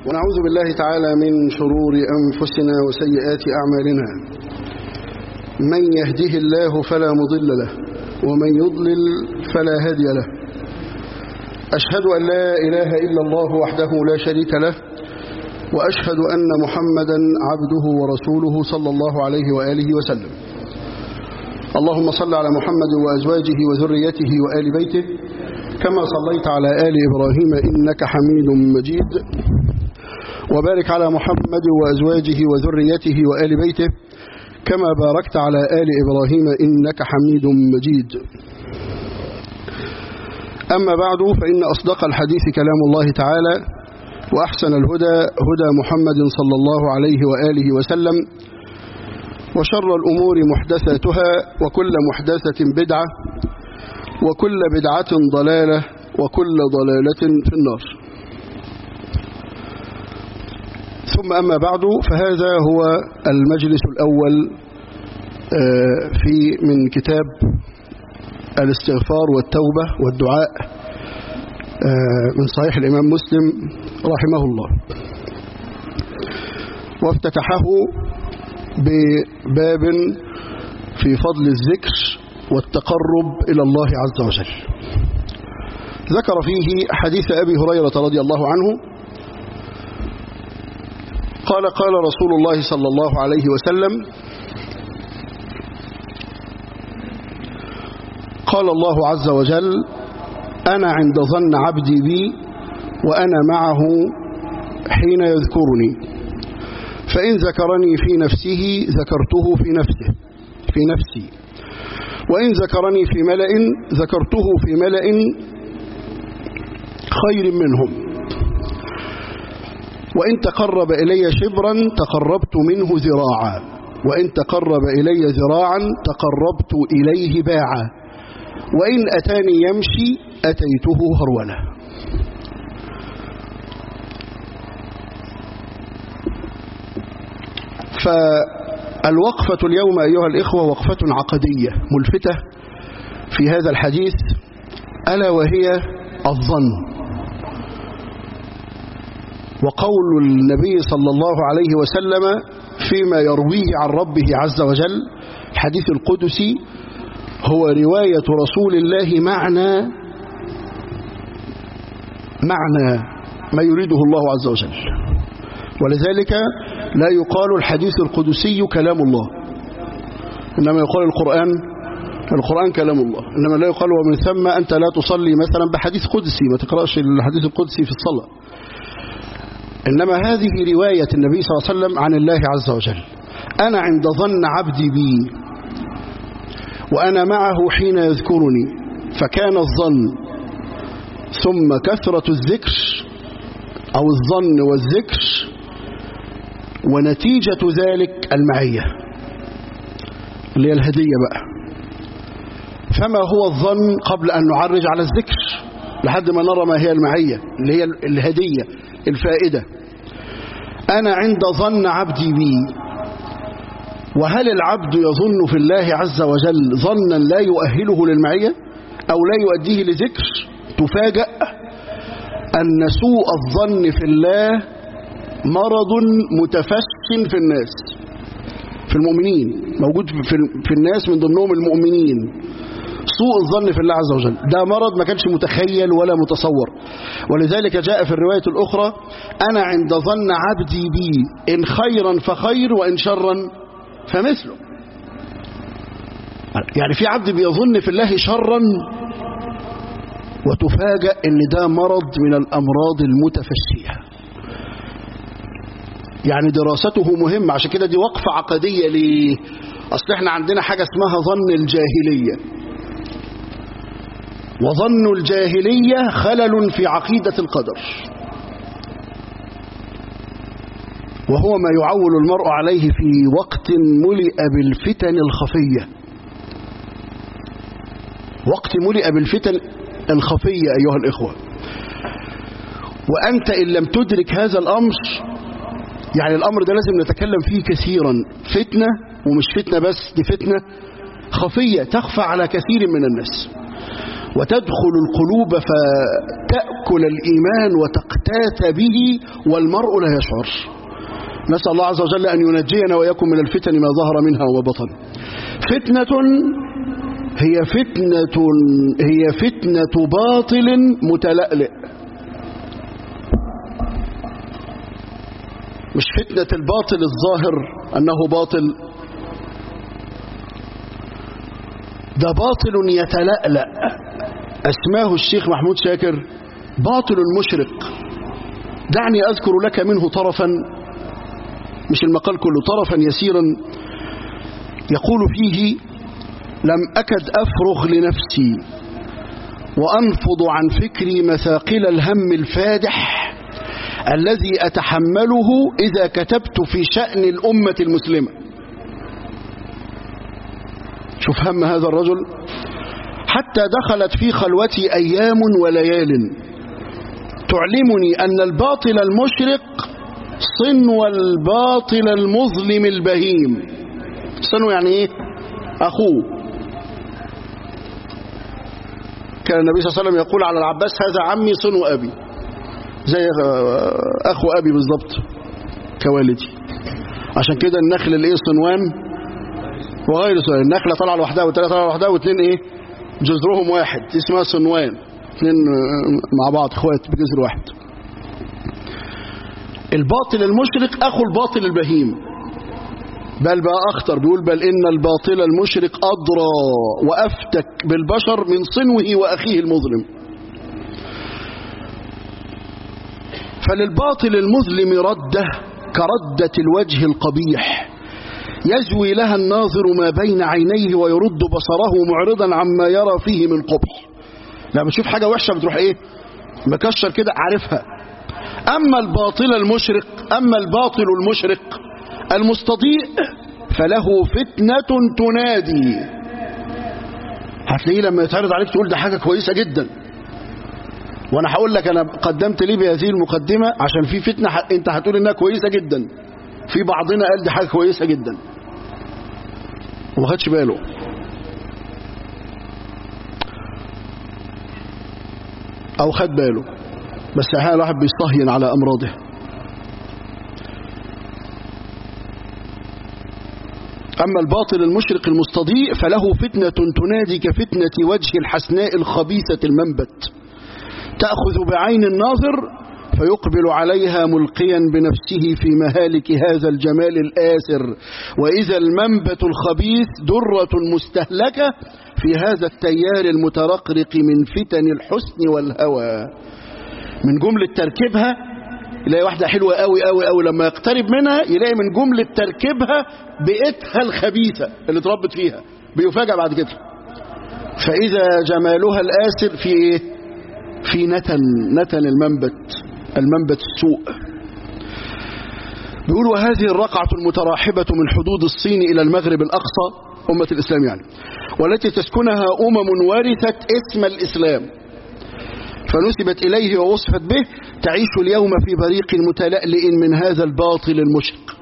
ونعوذ بالله تعالى من شرور أنفسنا وسيئات أعمالنا من يهده الله فلا مضل له ومن يضلل فلا هادي له أشهد أن لا إله إلا الله وحده لا شريك له وأشهد أن محمدا عبده ورسوله صلى الله عليه وآله وسلم اللهم صل على محمد وأزواجه وذريته وآل بيته كما صليت على آل إبراهيم إنك حميد مجيد وبارك على محمد وأزواجه وذريته وآل بيته كما باركت على آل إبراهيم إنك حميد مجيد أما بعد فإن أصدق الحديث كلام الله تعالى وأحسن الهدى هدى محمد صلى الله عليه وآله وسلم وشر الأمور محدثاتها وكل محدثة بدعة وكل بدعة ضلالة وكل ضلالة في النار ثم أما بعد فهذا هو المجلس الأول في من كتاب الاستغفار والتوبة والدعاء من صحيح الإمام مسلم رحمه الله وافتتحه بباب في فضل الذكر والتقرب إلى الله عز وجل ذكر فيه حديث أبي هريرة رضي الله عنه قال قال رسول الله صلى الله عليه وسلم قال الله عز وجل أنا عند ظن عبدي بي وأنا معه حين يذكرني فإن ذكرني في نفسه ذكرته في نفسه في نفسي وإن ذكرني في ملأ ذكرته في ملأ خير منهم وإن تقرب إلي شبرا تقربت منه ذراعا وإن تقرب إلي ذراعا تقربت إليه باعا وإن أتاني يمشي أتيته هرولة فالوقفة اليوم أيها الإخوة وقفة عقدية ملفتة في هذا الحديث ألا وهي الظن وقول النبي صلى الله عليه وسلم فيما يرويه عن ربه عز وجل الحديث القدسي هو رواية رسول الله معنى معنى ما يريده الله عز وجل ولذلك لا يقال الحديث القدسي كلام الله إنما يقال القرآن القرآن كلام الله إنما لا يقال ومن ثم أنت لا تصلي مثلا بحديث قدسي ما تقرأش الحديث القدسي في الصلاة إنما هذه رواية النبي صلى الله عليه وسلم عن الله عز وجل أنا عند ظن عبدي بي وأنا معه حين يذكرني فكان الظن ثم كثرة الذكر أو الظن والذكر ونتيجة ذلك المعية اللي هي الهدية بقى فما هو الظن قبل أن نعرج على الذكر لحد ما نرى ما هي المعية اللي هي الهدية الفائدة أنا عند ظن عبدي بي وهل العبد يظن في الله عز وجل ظنا لا يؤهله للمعية أو لا يؤديه لذكر تفاجأ أن سوء الظن في الله مرض متفش في الناس في المؤمنين موجود في الناس من ضمنهم المؤمنين سوء الظن في الله عز وجل ده مرض ما كانش متخيل ولا متصور ولذلك جاء في الرواية الأخرى أنا عند ظن عبدي بي إن خيرا فخير وإن شرا فمثله يعني في عبد بيظن في الله شرا وتفاجأ ان ده مرض من الأمراض المتفشية يعني دراسته مهمة عشان كده دي وقفة عقدية ليه أصل احنا عندنا حاجة اسمها ظن الجاهلية وظن الجاهلية خلل في عقيدة القدر وهو ما يعول المرء عليه في وقت ملئ بالفتن الخفية وقت ملئ بالفتن الخفية أيها الإخوة وأنت إن لم تدرك هذا الأمر يعني الأمر ده لازم نتكلم فيه كثيرا فتنة ومش فتنة بس دي فتنة خفية تخفى على كثير من الناس وتدخل القلوب فتأكل الإيمان وتقتات به والمرء لا يشعر نسأل الله عز وجل أن ينجينا وإياكم من الفتن ما ظهر منها وبطن فتنة هي فتنة هي فتنة باطل متلألئ مش فتنة الباطل الظاهر أنه باطل ده باطل يتلألأ أسماه الشيخ محمود شاكر باطل مشرق دعني أذكر لك منه طرفا مش المقال كله طرفا يسيرا يقول فيه لم أكد أفرغ لنفسي وأنفض عن فكري مثاقل الهم الفادح الذي أتحمله إذا كتبت في شأن الأمة المسلمة شوف هم هذا الرجل حتى دخلت في خلوتي أيام وليال تعلمني أن الباطل المشرق صنو الباطل المظلم البهيم صنو يعني ايه أخوه كان النبي صلى الله عليه وسلم يقول على العباس هذا عمي صنو أبي زي أخو أبي بالضبط كوالدي عشان كده النخل الايه صنوان وغير صنوان النخلة طالعة لوحدها والتانية طالعة لوحدها واثنين ايه جذرهم واحد اسمها صنوان اثنين مع بعض اخوات بجذر واحد الباطل المشرق اخو الباطل البهيم بل بقى اخطر بيقول بل ان الباطل المشرق اضرى وافتك بالبشر من صنوه واخيه المظلم فللباطل المظلم رده كردة الوجه القبيح يزوي لها الناظر ما بين عينيه ويرد بصره معرضا عما يرى فيه من قبح لما بتشوف حاجة وحشة بتروح ايه مكشر كده عارفها أما الباطل المشرق أما الباطل المشرق المستضيء فله فتنة تنادي هتلاقيه لما يتعرض عليك تقول ده حاجة كويسة جدا وانا هقول لك انا قدمت ليه بهذه المقدمة عشان في فتنة انت هتقول انها كويسة جدا في بعضنا قال دي حاجة كويسة جدا وما خدش باله او خد باله بس احيانا الواحد بيستهين على امراضه أما الباطل المشرق المستضيء فله فتنة تنادي كفتنة وجه الحسناء الخبيثة المنبت تأخذ بعين الناظر فيقبل عليها ملقيا بنفسه في مهالك هذا الجمال الآسر وإذا المنبت الخبيث درة مستهلكة في هذا التيار المترقرق من فتن الحسن والهوى من جملة تركيبها يلاقي واحدة حلوة قوي قوي قوي لما يقترب منها يلاقي من جملة تركيبها بيئتها الخبيثة اللي اتربت فيها بيفاجأ بعد كده فإذا جمالها الآسر في إيه؟ في نتن نتن المنبت المنبت السوء بيقول وهذه الرقعة المتراحبة من حدود الصين إلى المغرب الأقصى أمة الإسلام يعني والتي تسكنها أمم ورثت اسم الإسلام فنسبت إليه ووصفت به تعيش اليوم في بريق متلألئ من هذا الباطل المشرق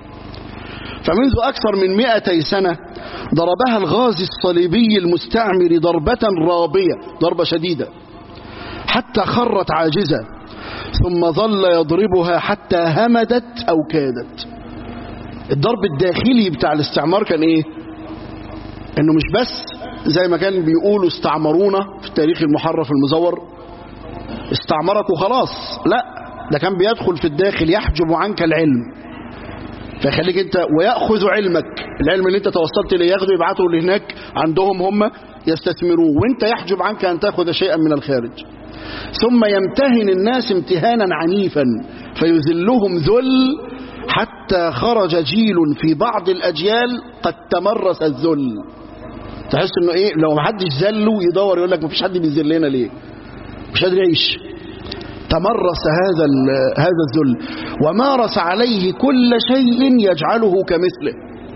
فمنذ أكثر من مئتي سنة ضربها الغازي الصليبي المستعمر ضربة رابية ضربة شديدة حتى خرت عاجزة ثم ظل يضربها حتى همدت أو كادت الضرب الداخلي بتاع الاستعمار كان ايه انه مش بس زي ما كان بيقولوا استعمرونا في التاريخ المحرف المزور استعمرك وخلاص لا ده كان بيدخل في الداخل يحجب عنك العلم فيخليك انت ويأخذ علمك العلم اللي انت توصلت اليه ياخده يبعته لهناك عندهم هم يستثمروه وانت يحجب عنك ان تاخذ شيئا من الخارج ثم يمتهن الناس امتهانا عنيفا فيذلهم ذل حتى خرج جيل في بعض الأجيال قد تمرس الذل تحس انه ايه لو ما حدش ذله يدور يقول لك ما فيش حد بيذلنا ليه مش قادر يعيش تمرس هذا هذا الذل ومارس عليه كل شيء يجعله كمثله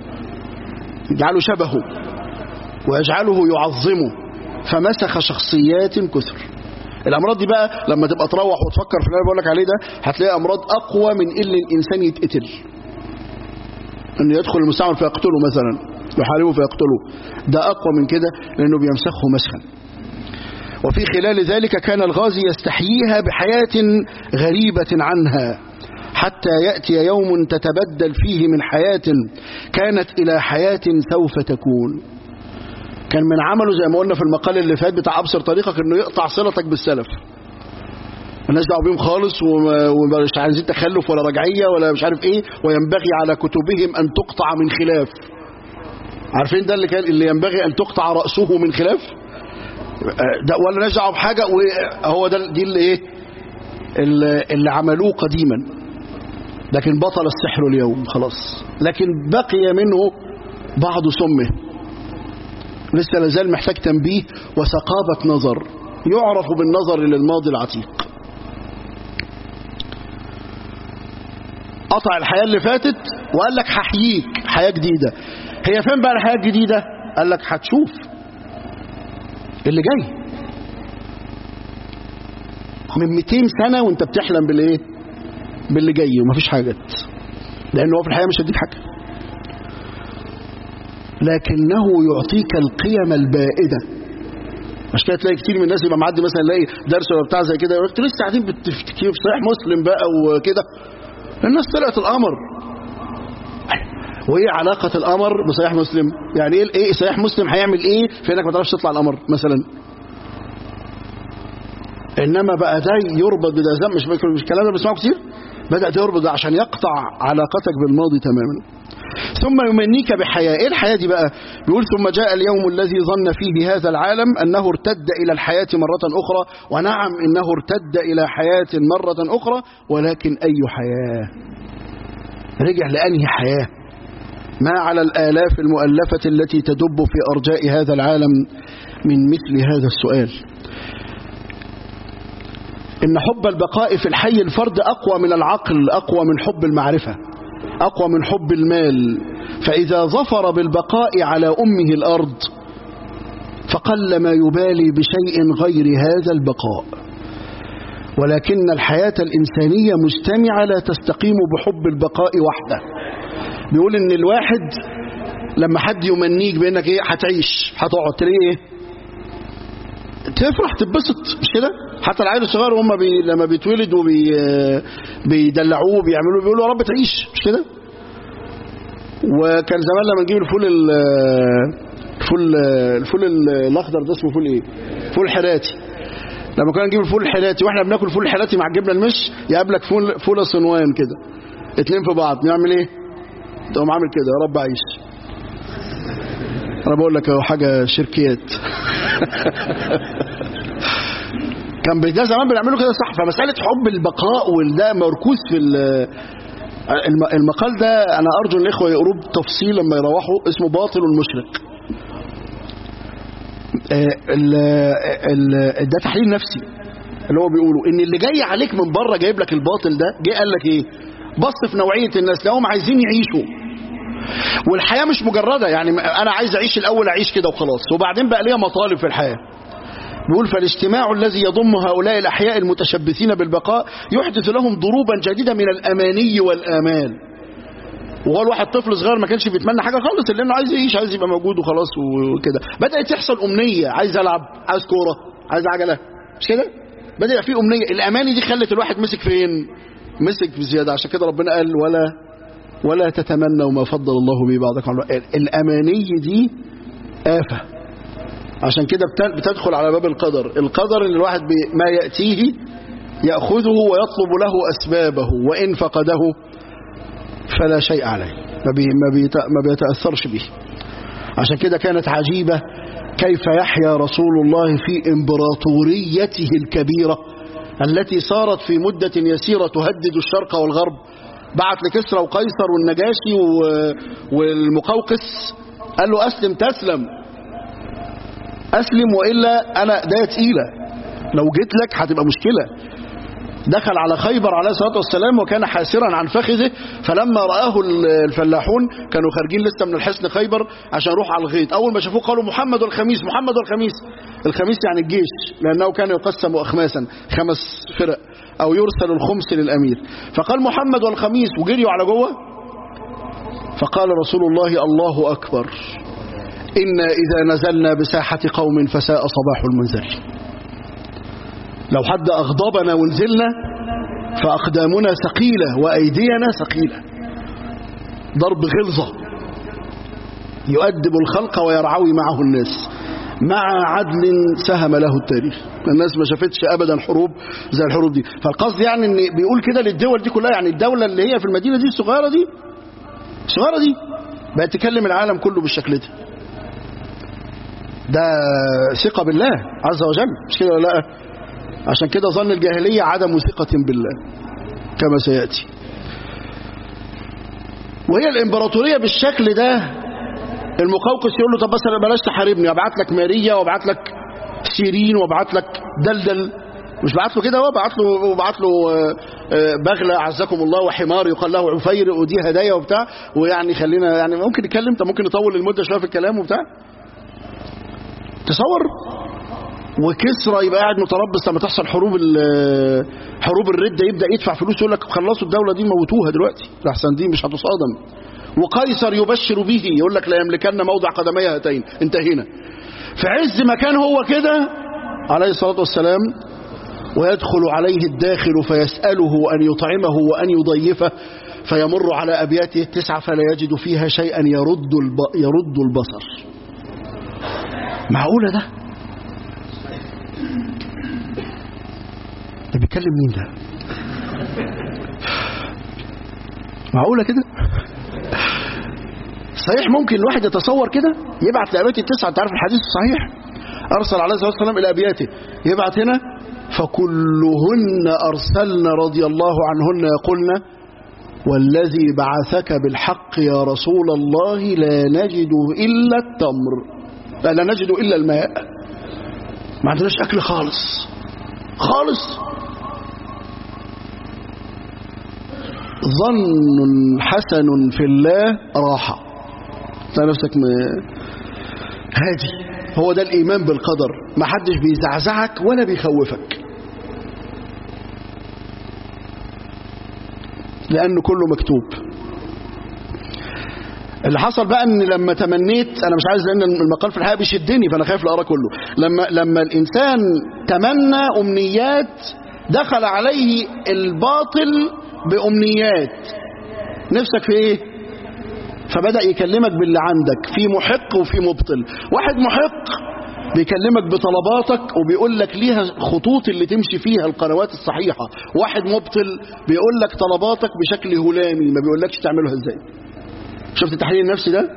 يجعله شبهه ويجعله يعظمه فمسخ شخصيات كثر الامراض دي بقى لما تبقى تروح وتفكر في اللي انا بقول لك عليه ده هتلاقي امراض اقوى من ان الانسان يتقتل انه يدخل المستعمر فيقتله مثلا يحاربه فيقتله ده اقوى من كده لانه بيمسخه مسخا وفي خلال ذلك كان الغازي يستحييها بحياة غريبة عنها حتى يأتي يوم تتبدل فيه من حياة كانت إلى حياة سوف تكون كان من عمله زي ما قلنا في المقال اللي فات بتاع أبصر طريقك انه يقطع صلتك بالسلف الناس دعوا بيهم خالص ومش عايزين تخلف ولا رجعية ولا مش عارف ايه وينبغي على كتبهم ان تقطع من خلاف عارفين ده اللي كان اللي ينبغي ان تقطع رأسه من خلاف ده ولا نجعوا بحاجة وهو ده دي اللي ايه اللي, اللي عملوه قديما لكن بطل السحر اليوم خلاص لكن بقي منه بعض سمه لسه لازال محتاج تنبيه وثقابة نظر يعرف بالنظر للماضي العتيق قطع الحياة اللي فاتت وقال لك هحييك حياة جديدة هي فين بقى الحياة الجديدة قال لك هتشوف اللي جاي من 200 سنة وانت بتحلم بالايه باللي جاي ومفيش حاجة لأنه هو في الحياة مش هيديك حاجة لكنه يعطيك القيم البائدة مش كده تلاقي كتير من الناس يبقى معدي مثلا يلاقي درس ولا بتاع زي كده يقول لك لسه قاعدين بتفتكروا في صحيح مسلم بقى وكده الناس طلعت القمر وايه علاقة القمر بصحيح مسلم يعني ايه ايه صحيح مسلم هيعمل ايه في انك ما تعرفش تطلع القمر مثلا انما بقى ده يربط بده مش مش الكلام ده بنسمعه كتير بدأ يربط عشان يقطع علاقتك بالماضي تماما ثم يمنيك بحياة ايه الحياة دي بقى بيقول ثم جاء اليوم الذي ظن فيه هذا العالم أنه ارتد إلى الحياة مرة أخرى ونعم إنه ارتد إلى حياة مرة أخرى ولكن أي حياة رجع لأنهي حياة ما على الآلاف المؤلفة التي تدب في أرجاء هذا العالم من مثل هذا السؤال إن حب البقاء في الحي الفرد أقوى من العقل أقوى من حب المعرفة أقوى من حب المال فإذا ظفر بالبقاء على أمه الأرض فقل ما يبالي بشيء غير هذا البقاء ولكن الحياة الإنسانية مجتمعة لا تستقيم بحب البقاء وحده بيقول إن الواحد لما حد يمنيك بأنك إيه هتعيش هتقعد تلاقيه إيه تفرح تتبسط مش كده حتى العيل الصغير هم بي لما بيتولد وبي بيدلعوه بيعملوا بيقولوا يا رب تعيش مش كده وكان زمان لما نجيب الفول الفول الفول الاخضر ده اسمه فول ايه فول حراتي لما كنا نجيب الفول الحراتي واحنا بناكل فول الحراتي مع الجبنه المش يقابلك فول فول صنوان كده اتنين في بعض نعمل ايه تقوم عامل كده يا رب عيش انا بقول لك اهو حاجه شركيات كان ده زمان بنعمله كده صح فمساله حب البقاء وده مركوز في المقال ده انا ارجو ان الاخوه يقروه بتفصيل لما يروحوا اسمه باطل المشرق ده تحليل نفسي اللي هو بيقولوا ان اللي جاي عليك من بره جايب لك الباطل ده جه قال لك ايه بص في نوعيه الناس لهم عايزين يعيشوا والحياه مش مجرده يعني انا عايز اعيش الاول اعيش كده وخلاص وبعدين بقى ليا مطالب في الحياه بيقول فالاجتماع الذي يضم هؤلاء الأحياء المتشبثين بالبقاء يحدث لهم ضروبا جديدة من الأماني والآمال وهو الواحد طفل صغير ما كانش بيتمنى حاجة خالص لأنه عايز يعيش عايز يبقى موجود وخلاص وكده بدأت تحصل أمنية عايز ألعب عايز كورة عايز عجلة مش كده بدأ يبقى في أمنية الأماني دي خلت الواحد مسك فين مسك بزيادة عشان كده ربنا قال ولا ولا تتمنوا ما فضل الله به بعضكم على الأماني دي آفة عشان كده بتدخل على باب القدر القدر ان الواحد ما يأتيه يأخذه ويطلب له أسبابه وإن فقده فلا شيء عليه ما بيتأثرش به عشان كده كانت عجيبة كيف يحيا رسول الله في إمبراطوريته الكبيرة التي صارت في مدة يسيرة تهدد الشرق والغرب بعت لكسرى وقيصر والنجاشي والمقوقس قال له أسلم تسلم أسلم وإلا أنا ده تقيلة لو جيت لك هتبقى مشكلة دخل على خيبر عليه الصلاة والسلام وكان حاسرا عن فخذه فلما رآه الفلاحون كانوا خارجين لسه من الحصن خيبر عشان يروح على الغيط أول ما شافوه قالوا محمد والخميس محمد والخميس الخميس يعني الجيش لأنه كان يقسم أخماسا خمس فرق أو يرسل الخمس للأمير فقال محمد والخميس وجريوا على جوه فقال رسول الله الله أكبر إنا إذا نزلنا بساحة قوم فساء صباح المنذرين لو حد أغضبنا ونزلنا فأقدامنا ثقيلة وأيدينا ثقيلة ضرب غلظة يؤدب الخلق ويرعوي معه الناس مع عدل سهم له التاريخ الناس ما شافتش ابدا حروب زي الحروب دي فالقصد يعني ان بيقول كده للدول دي كلها يعني الدوله اللي هي في المدينه دي الصغيره دي الصغيره دي بقت تكلم العالم كله بالشكل ده ده ثقه بالله عز وجل مش كده ولا لا عشان كده ظن الجاهليه عدم ثقه بالله كما سياتي وهي الامبراطوريه بالشكل ده المقوقس يقول له طب بس انا بلاش تحاربني ابعت لك ماريا وابعت لك سيرين وابعت لك دلدل مش بعت له كده هو بعت له وبعت له بغله اعزكم الله وحمار يقال له عفير ودي هدايا وبتاع ويعني خلينا يعني ممكن نتكلم طب ممكن نطول المده شويه في الكلام وبتاع تصور وكسرى يبقى قاعد متربص لما تحصل حروب حروب الرده يبدا يدفع فلوس يقول لك خلصوا الدوله دي موتوها دلوقتي احسن دي مش هتصادم وقيصر يبشر به يقول لك لا يملكن موضع قدمي هاتين انتهينا في عز ما كان هو كده عليه الصلاة والسلام ويدخل عليه الداخل فيسأله أن يطعمه وأن يضيفه فيمر على أبياته التسعة فلا يجد فيها شيئا يرد, الب... يرد البصر معقولة ده ده بيتكلم مين ده معقولة كده صحيح ممكن الواحد يتصور كده يبعت لأبيات التسعة تعرف الحديث الصحيح أرسل عليه الصلاة والسلام إلى أبياته يبعت هنا فكلهن أرسلنا رضي الله عنهن يقولن والذي بعثك بالحق يا رسول الله لا نجد إلا التمر لا, لا نجد إلا الماء ما عندناش أكل خالص خالص ظن حسن في الله راحة تلاقي نفسك م... هادي هو ده الإيمان بالقدر ما حدش بيزعزعك ولا بيخوفك لأنه كله مكتوب اللي حصل بقى ان لما تمنيت انا مش عايز لان المقال في الحقيقه بيشدني فانا خايف اقرا كله لما لما الانسان تمنى امنيات دخل عليه الباطل بامنيات نفسك في ايه فبدا يكلمك باللي عندك في محق وفي مبطل واحد محق بيكلمك بطلباتك وبيقول لك ليها خطوط اللي تمشي فيها القنوات الصحيحه واحد مبطل بيقول لك طلباتك بشكل هلامي ما بيقولكش تعملها ازاي شفت التحليل النفسي ده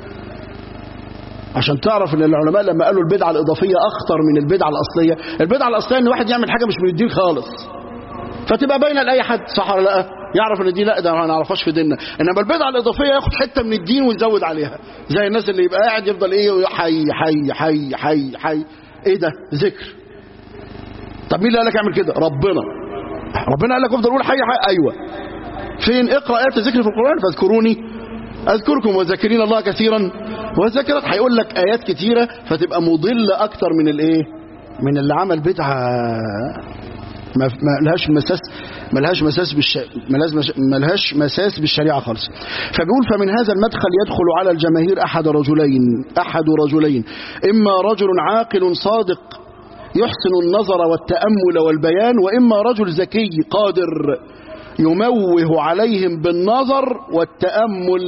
عشان تعرف ان العلماء لما قالوا البدعه الاضافيه اخطر من البدعه الاصليه البدعه الاصليه ان واحد يعمل حاجه مش من الدين خالص فتبقى باينه لاي حد صح ولا لا يعرف ان دي لا ده ما نعرفهاش في ديننا انما البدعه الاضافيه ياخد حته من الدين ويزود عليها زي الناس اللي يبقى قاعد يفضل ايه حي حي حي حي حي ايه ده ذكر طب مين اللي قال لك اعمل كده ربنا ربنا قال لك افضل قول حي حي ايوه فين اقرا ايات الذكر في القران فاذكروني اذكركم وذاكرين الله كثيرا وذكرت هيقول لك ايات كتيره فتبقى مضله اكتر من الايه من اللي عمل بدعه ما لهاش مساس ما لهاش مساس بالش... ما لهاش مساس بالشريعه خالص فبيقول فمن هذا المدخل يدخل على الجماهير احد رجلين احد رجلين اما رجل عاقل صادق يحسن النظر والتامل والبيان واما رجل ذكي قادر يموه عليهم بالنظر والتامل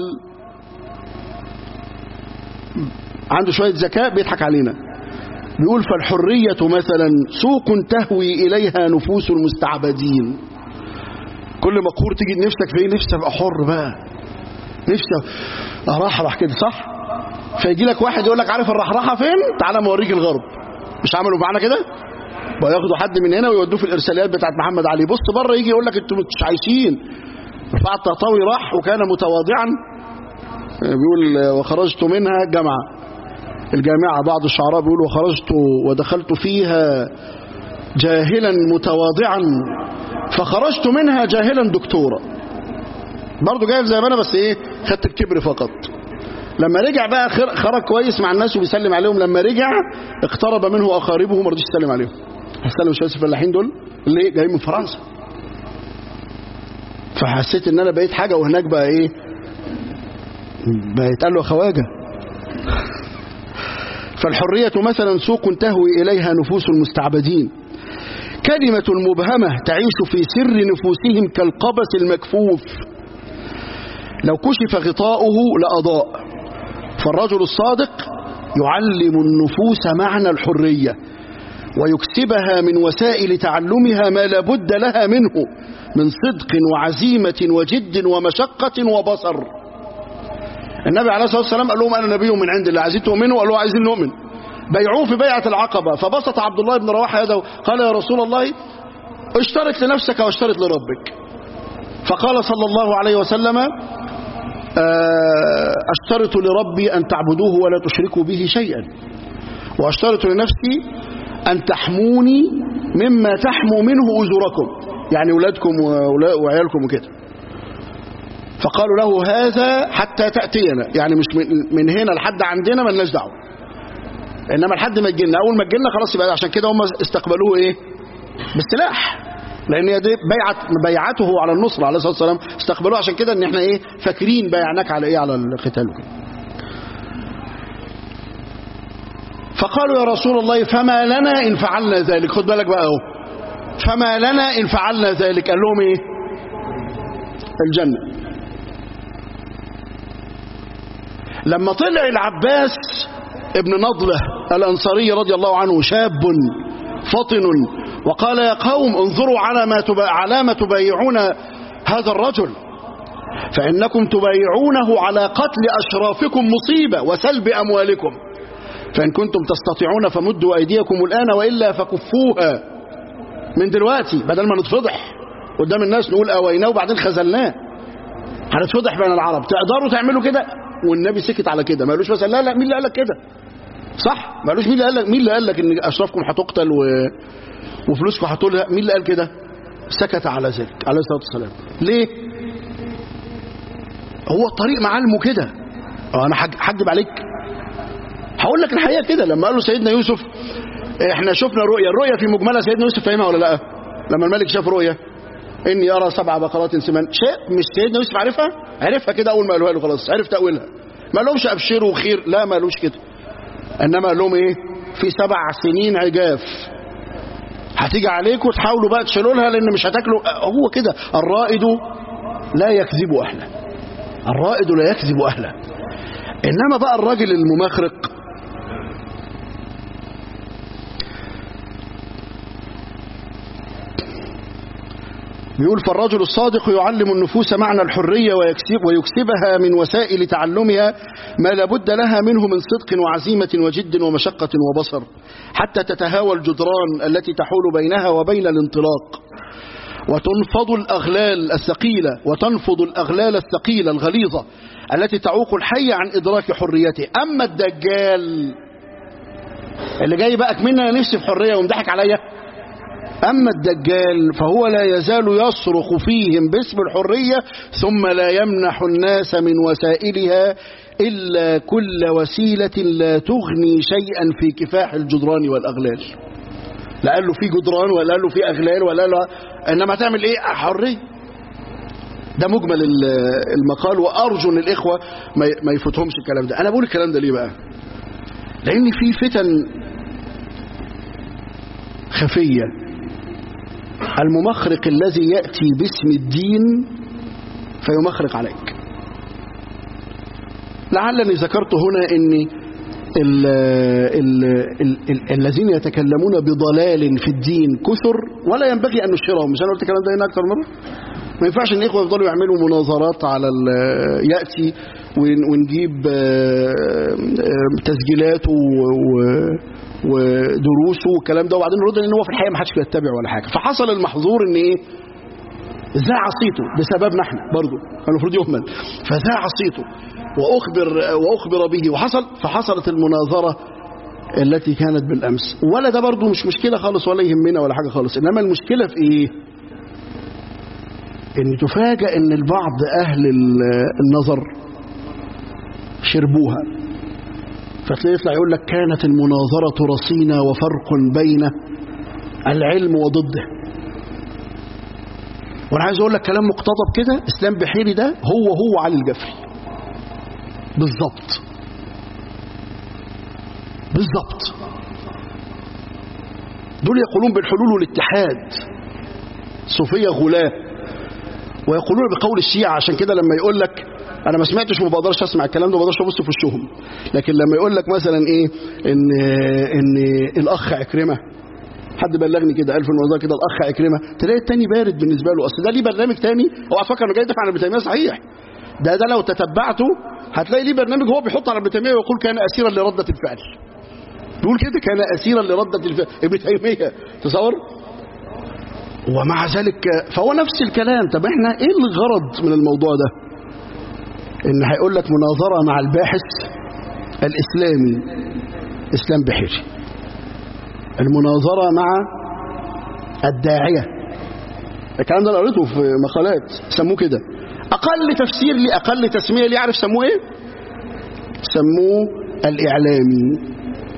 عنده شويه ذكاء بيضحك علينا بيقول فالحرية مثلا سوق تهوي إليها نفوس المستعبدين كل ما قور تيجي نفسك في ايه نفسي ابقى حر بقى نفسي ارحرح كده صح فيجي لك واحد يقول لك عارف الرحرحه فين تعالى موريك الغرب مش عملوا معانا كده بقى ياخدوا حد من هنا ويودوه في الارساليات بتاعت محمد علي بص بره يجي يقول لك انتوا مش عايشين رفعت الطاوي راح وكان متواضعا بيقول وخرجت منها جامعه الجامعة بعض الشعراء بيقولوا خرجت ودخلت فيها جاهلا متواضعا فخرجت منها جاهلا دكتورا برضه جاهل زي ما انا بس ايه خدت الكبر فقط لما رجع بقى خرج كويس مع الناس وبيسلم عليهم لما رجع اقترب منه اقاربه وما رضيش يسلم عليهم هسلم شويه الفلاحين دول اللي جايين من فرنسا فحسيت ان انا بقيت حاجه وهناك بقى ايه بقيت قال له خواجه فالحرية مثلا سوق تهوي إليها نفوس المستعبدين كلمة مبهمة تعيش في سر نفوسهم كالقبس المكفوف لو كشف غطاؤه لأضاء فالرجل الصادق يعلم النفوس معنى الحرية ويكسبها من وسائل تعلمها ما لا بد لها منه من صدق وعزيمة وجد ومشقة وبصر النبي عليه الصلاة والسلام قال لهم أنا نبي من عند الله عايزين تؤمنوا قالوا عايزين نؤمن بيعوه في بيعة العقبة فبسط عبد الله بن رواحة يده قال يا رسول الله اشترط لنفسك واشترط لربك فقال صلى الله عليه وسلم اشترط لربي أن تعبدوه ولا تشركوا به شيئا واشترط لنفسي أن تحموني مما تحموا منه أجركم يعني أولادكم وعيالكم وكده فقالوا له هذا حتى تأتينا يعني مش من هنا لحد عندنا ملناش دعوه انما لحد ما تجينا اول ما تجينا خلاص يبقى عشان كده هم استقبلوه ايه بالسلاح لان هي دي بيعت بيعته على النصر عليه الصلاه والسلام استقبلوه عشان كده ان احنا ايه فاكرين بايعناك على ايه على القتال وكده فقالوا يا رسول الله فما لنا ان فعلنا ذلك خد بالك بقى اهو فما لنا ان فعلنا ذلك قال لهم ايه الجنه لما طلع العباس ابن نضلة الأنصاري رضي الله عنه شاب فطن وقال يا قوم انظروا على ما تبا على ما تبايعون هذا الرجل فإنكم تبايعونه على قتل أشرافكم مصيبة وسلب أموالكم فإن كنتم تستطيعون فمدوا أيديكم الآن وإلا فكفوها من دلوقتي بدل ما نتفضح قدام الناس نقول أويناه وبعدين خذلناه هنتفضح بين العرب تقدروا تعملوا كده والنبي سكت على كده ما قالوش مثلا لا لا مين اللي قال لك كده صح ما قالوش مين اللي قال لك مين اللي قال لك ان اشرافكم هتقتل و... وفلوسكم هتقولها مين اللي قال كده سكت على ذلك عليه الصلاه والسلام ليه هو الطريق معلمه كده انا هكدب عليك هقول لك الحقيقه كده لما قال له سيدنا يوسف احنا شفنا رؤيا الرؤيا في مجملها سيدنا يوسف فاهمها ولا لا لما الملك شاف رؤيا اني ارى سبع بقرات سمان شيء مش سيدنا يوسف عارفها عرفها كده اول ما قالوها له خلاص عرف تاويلها ما لهمش ابشروا خير لا ما قالوش كده انما قال لهم ايه في سبع سنين عجاف هتيجي عليكم تحاولوا بقى تشيلوا لها لان مش هتاكلوا هو كده الرائد لا يكذب اهله الرائد لا يكذب اهله انما بقى الراجل الممخرق بيقول فالرجل الصادق يعلم النفوس معنى الحرية ويكسب ويكسبها من وسائل تعلمها ما لابد لها منه من صدق وعزيمة وجد ومشقة وبصر حتى تتهاوى الجدران التي تحول بينها وبين الانطلاق وتنفض الأغلال الثقيلة وتنفض الأغلال الثقيلة الغليظة التي تعوق الحي عن إدراك حريته أما الدجال اللي جاي بقى كمنا نفسي في حرية ومضحك عليا أما الدجال فهو لا يزال يصرخ فيهم باسم الحرية ثم لا يمنح الناس من وسائلها إلا كل وسيلة لا تغني شيئا في كفاح الجدران والأغلال لا قال له في جدران ولا قال له في أغلال ولا له إنما تعمل إيه حرية ده مجمل المقال وأرجو أن الإخوة ما يفوتهمش الكلام ده أنا بقول الكلام ده ليه بقى لأن في فتن خفية الممخرق الذي يأتي باسم الدين فيمخرق عليك لعلني ذكرت هنا ان ال ال ال ال الذين يتكلمون بضلال في الدين كثر ولا ينبغي ان نشرهم مش انا قلت الكلام ده هنا اكثر مره ما ينفعش ان الاخوه يفضلوا يعملوا مناظرات على ياتي ونجيب تسجيلاته ودروسه والكلام ده وبعدين نرد ان هو في الحقيقه ما حدش بيتبع ولا حاجه فحصل المحظور ان ايه ذاع صيته بسببنا احنا برضه المفروض يهمل فذاع صيته واخبر واخبر به وحصل فحصلت المناظره التي كانت بالامس ولا ده برضه مش مشكله خالص ولا يهمنا ولا حاجه خالص انما المشكله في ايه ان تفاجأ ان البعض اهل النظر شربوها فتلاقي يطلع يقول لك كانت المناظرة رصينة وفرق بين العلم وضده وانا عايز اقول لك كلام مقتضب كده اسلام بحيري ده هو هو علي الجفري بالظبط بالظبط دول يقولون بالحلول والاتحاد صوفية غلاة ويقولون بقول الشيعة عشان كده لما يقول لك انا ما سمعتش وما بقدرش اسمع الكلام ده وما بقدرش ابص في وشهم لكن لما يقول لك مثلا ايه ان ان الاخ عكرمه حد بلغني كده قال في الموضوع كده الاخ عكرمه تلاقي التاني بارد بالنسبه له اصل ده ليه برنامج تاني هو فاكر انه جاي يدافع عن ابن تيميه صحيح ده ده لو تتبعته هتلاقي ليه برنامج هو بيحط على ابن تيميه ويقول كان اسيرا لرده الفعل بيقول كده كان اسيرا لرده الفعل ابن تيميه تصور ومع ذلك فهو نفس الكلام طب احنا ايه الغرض من الموضوع ده ان هيقول لك مناظره مع الباحث الاسلامي اسلام بحيري المناظره مع الداعيه الكلام ده انا قريته في مقالات سموه كده اقل تفسير لي اقل تسميه لي عارف سموه ايه سموه الاعلامي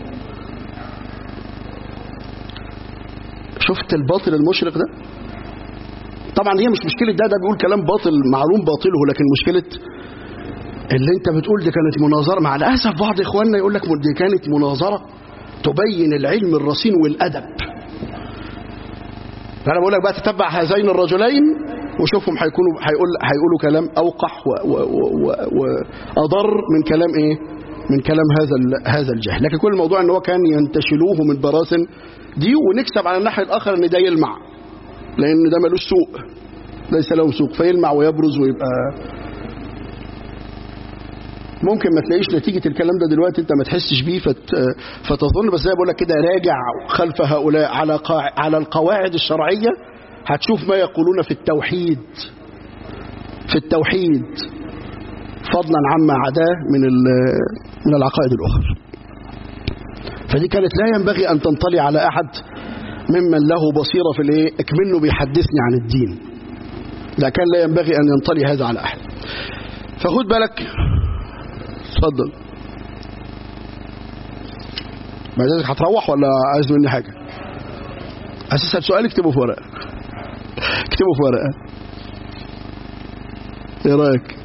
شفت الباطل المشرق ده طبعا هي مش مشكله ده ده بيقول كلام باطل معلوم باطله لكن مشكله اللي انت بتقول دي كانت مناظره مع الاسف بعض اخواننا يقول لك دي كانت مناظره تبين العلم الرصين والادب فانا بقول لك بقى تتبع هذين الرجلين وشوفهم هيكونوا هيقول هيقولوا كلام اوقح واضر من كلام ايه من كلام هذا هذا الجهل لكن كل الموضوع ان هو كان ينتشلوه من براسن دي ونكسب على الناحيه الاخر ان ده يلمع لان ده ملوش سوق ليس له سوق فيلمع ويبرز ويبقى ممكن ما تلاقيش نتيجة الكلام ده دلوقتي انت ما تحسش بيه فت... فتظن بس زي بقول لك كده راجع خلف هؤلاء على قاع... على القواعد الشرعية هتشوف ما يقولون في التوحيد في التوحيد فضلا عما عداه من ال... من العقائد الأخرى فدي كانت لا ينبغي أن تنطلي على أحد ممن له بصيرة في الايه اكمنه بيحدثني عن الدين لا كان لا ينبغي أن ينطلي هذا على أحد فخد بالك اتفضل بعد ذلك هتروح ولا عايز مني حاجة أساسا سؤال اكتبه في ورقة اكتبه في ورقة ايه رأيك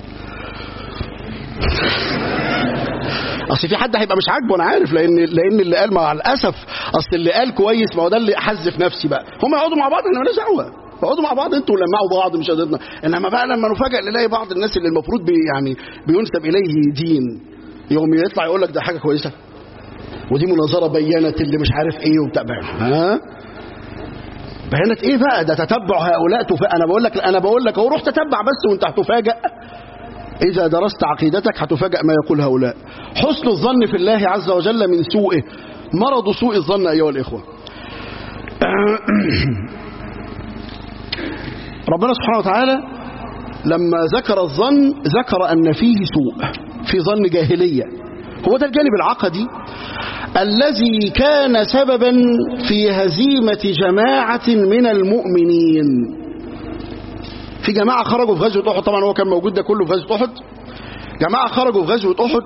اصل في حد هيبقى مش عاجبه انا عارف لان لان اللي قال مع الاسف اصل اللي قال كويس ما هو ده اللي احذف نفسي بقى هم يقعدوا مع بعض احنا مالناش دعوه اقعدوا مع بعض انتوا ولمعوا بعض مش قادرنا انما بقى لما نفاجئ نلاقي بعض الناس اللي المفروض بي يعني بينسب اليه دين يوم يطلع يقول لك ده حاجه كويسه ودي مناظره بينت اللي مش عارف ايه وبتاع ها بينت ايه بقى ده تتبع هؤلاء تفا... انا بقول لك انا بقول لك اهو روح تتبع بس وانت هتفاجئ اذا درست عقيدتك هتفاجئ ما يقول هؤلاء حسن الظن في الله عز وجل من سوءه مرض سوء الظن ايها الاخوه ربنا سبحانه وتعالى لما ذكر الظن ذكر أن فيه سوء في ظن جاهلية هو ده الجانب العقدي الذي كان سببا في هزيمة جماعة من المؤمنين في جماعة خرجوا في غزوة أحد طبعا هو كان موجود ده كله في غزوة أحد جماعة خرجوا في غزوة أحد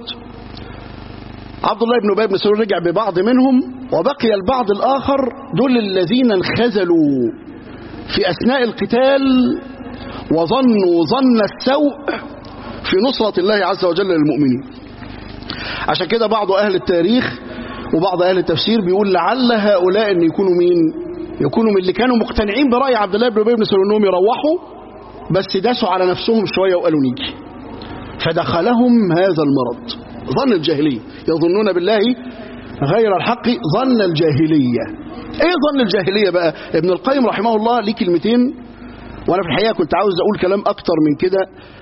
عبد الله بن أبي بن سلول رجع ببعض منهم وبقي البعض الآخر دول الذين انخزلوا في أثناء القتال وظنوا ظن السوء في نصرة الله عز وجل للمؤمنين عشان كده بعض أهل التاريخ وبعض أهل التفسير بيقول لعل هؤلاء أن يكونوا مين يكونوا من اللي كانوا مقتنعين برأي عبد الله بن أبي بن سلول أنهم يروحوا بس داسوا على نفسهم شوية وقالوا نيجي فدخلهم هذا المرض ظن الجاهلية يظنون بالله غير الحق ظن الجاهلية ايه ظن الجاهلية بقى ابن القيم رحمه الله ليه كلمتين وانا في الحقيقة كنت عاوز اقول كلام اكتر من كده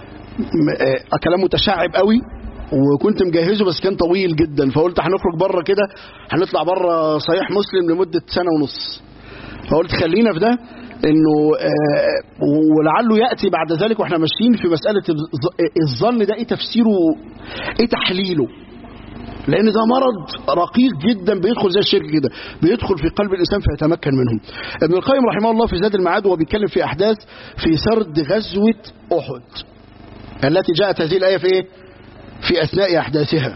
كلام متشعب قوي وكنت مجهزه بس كان طويل جدا فقلت هنخرج بره كده هنطلع بره صحيح مسلم لمدة سنة ونص فقلت خلينا في ده انه آه ولعله ياتي بعد ذلك واحنا ماشيين في مساله الظن ده ايه تفسيره ايه تحليله لان ده مرض رقيق جدا بيدخل زي الشرك كده بيدخل في قلب الانسان فيتمكن منهم ابن القيم رحمه الله في زاد المعاد وهو بيتكلم في احداث في سرد غزوه احد التي جاءت هذه الايه في ايه في اثناء احداثها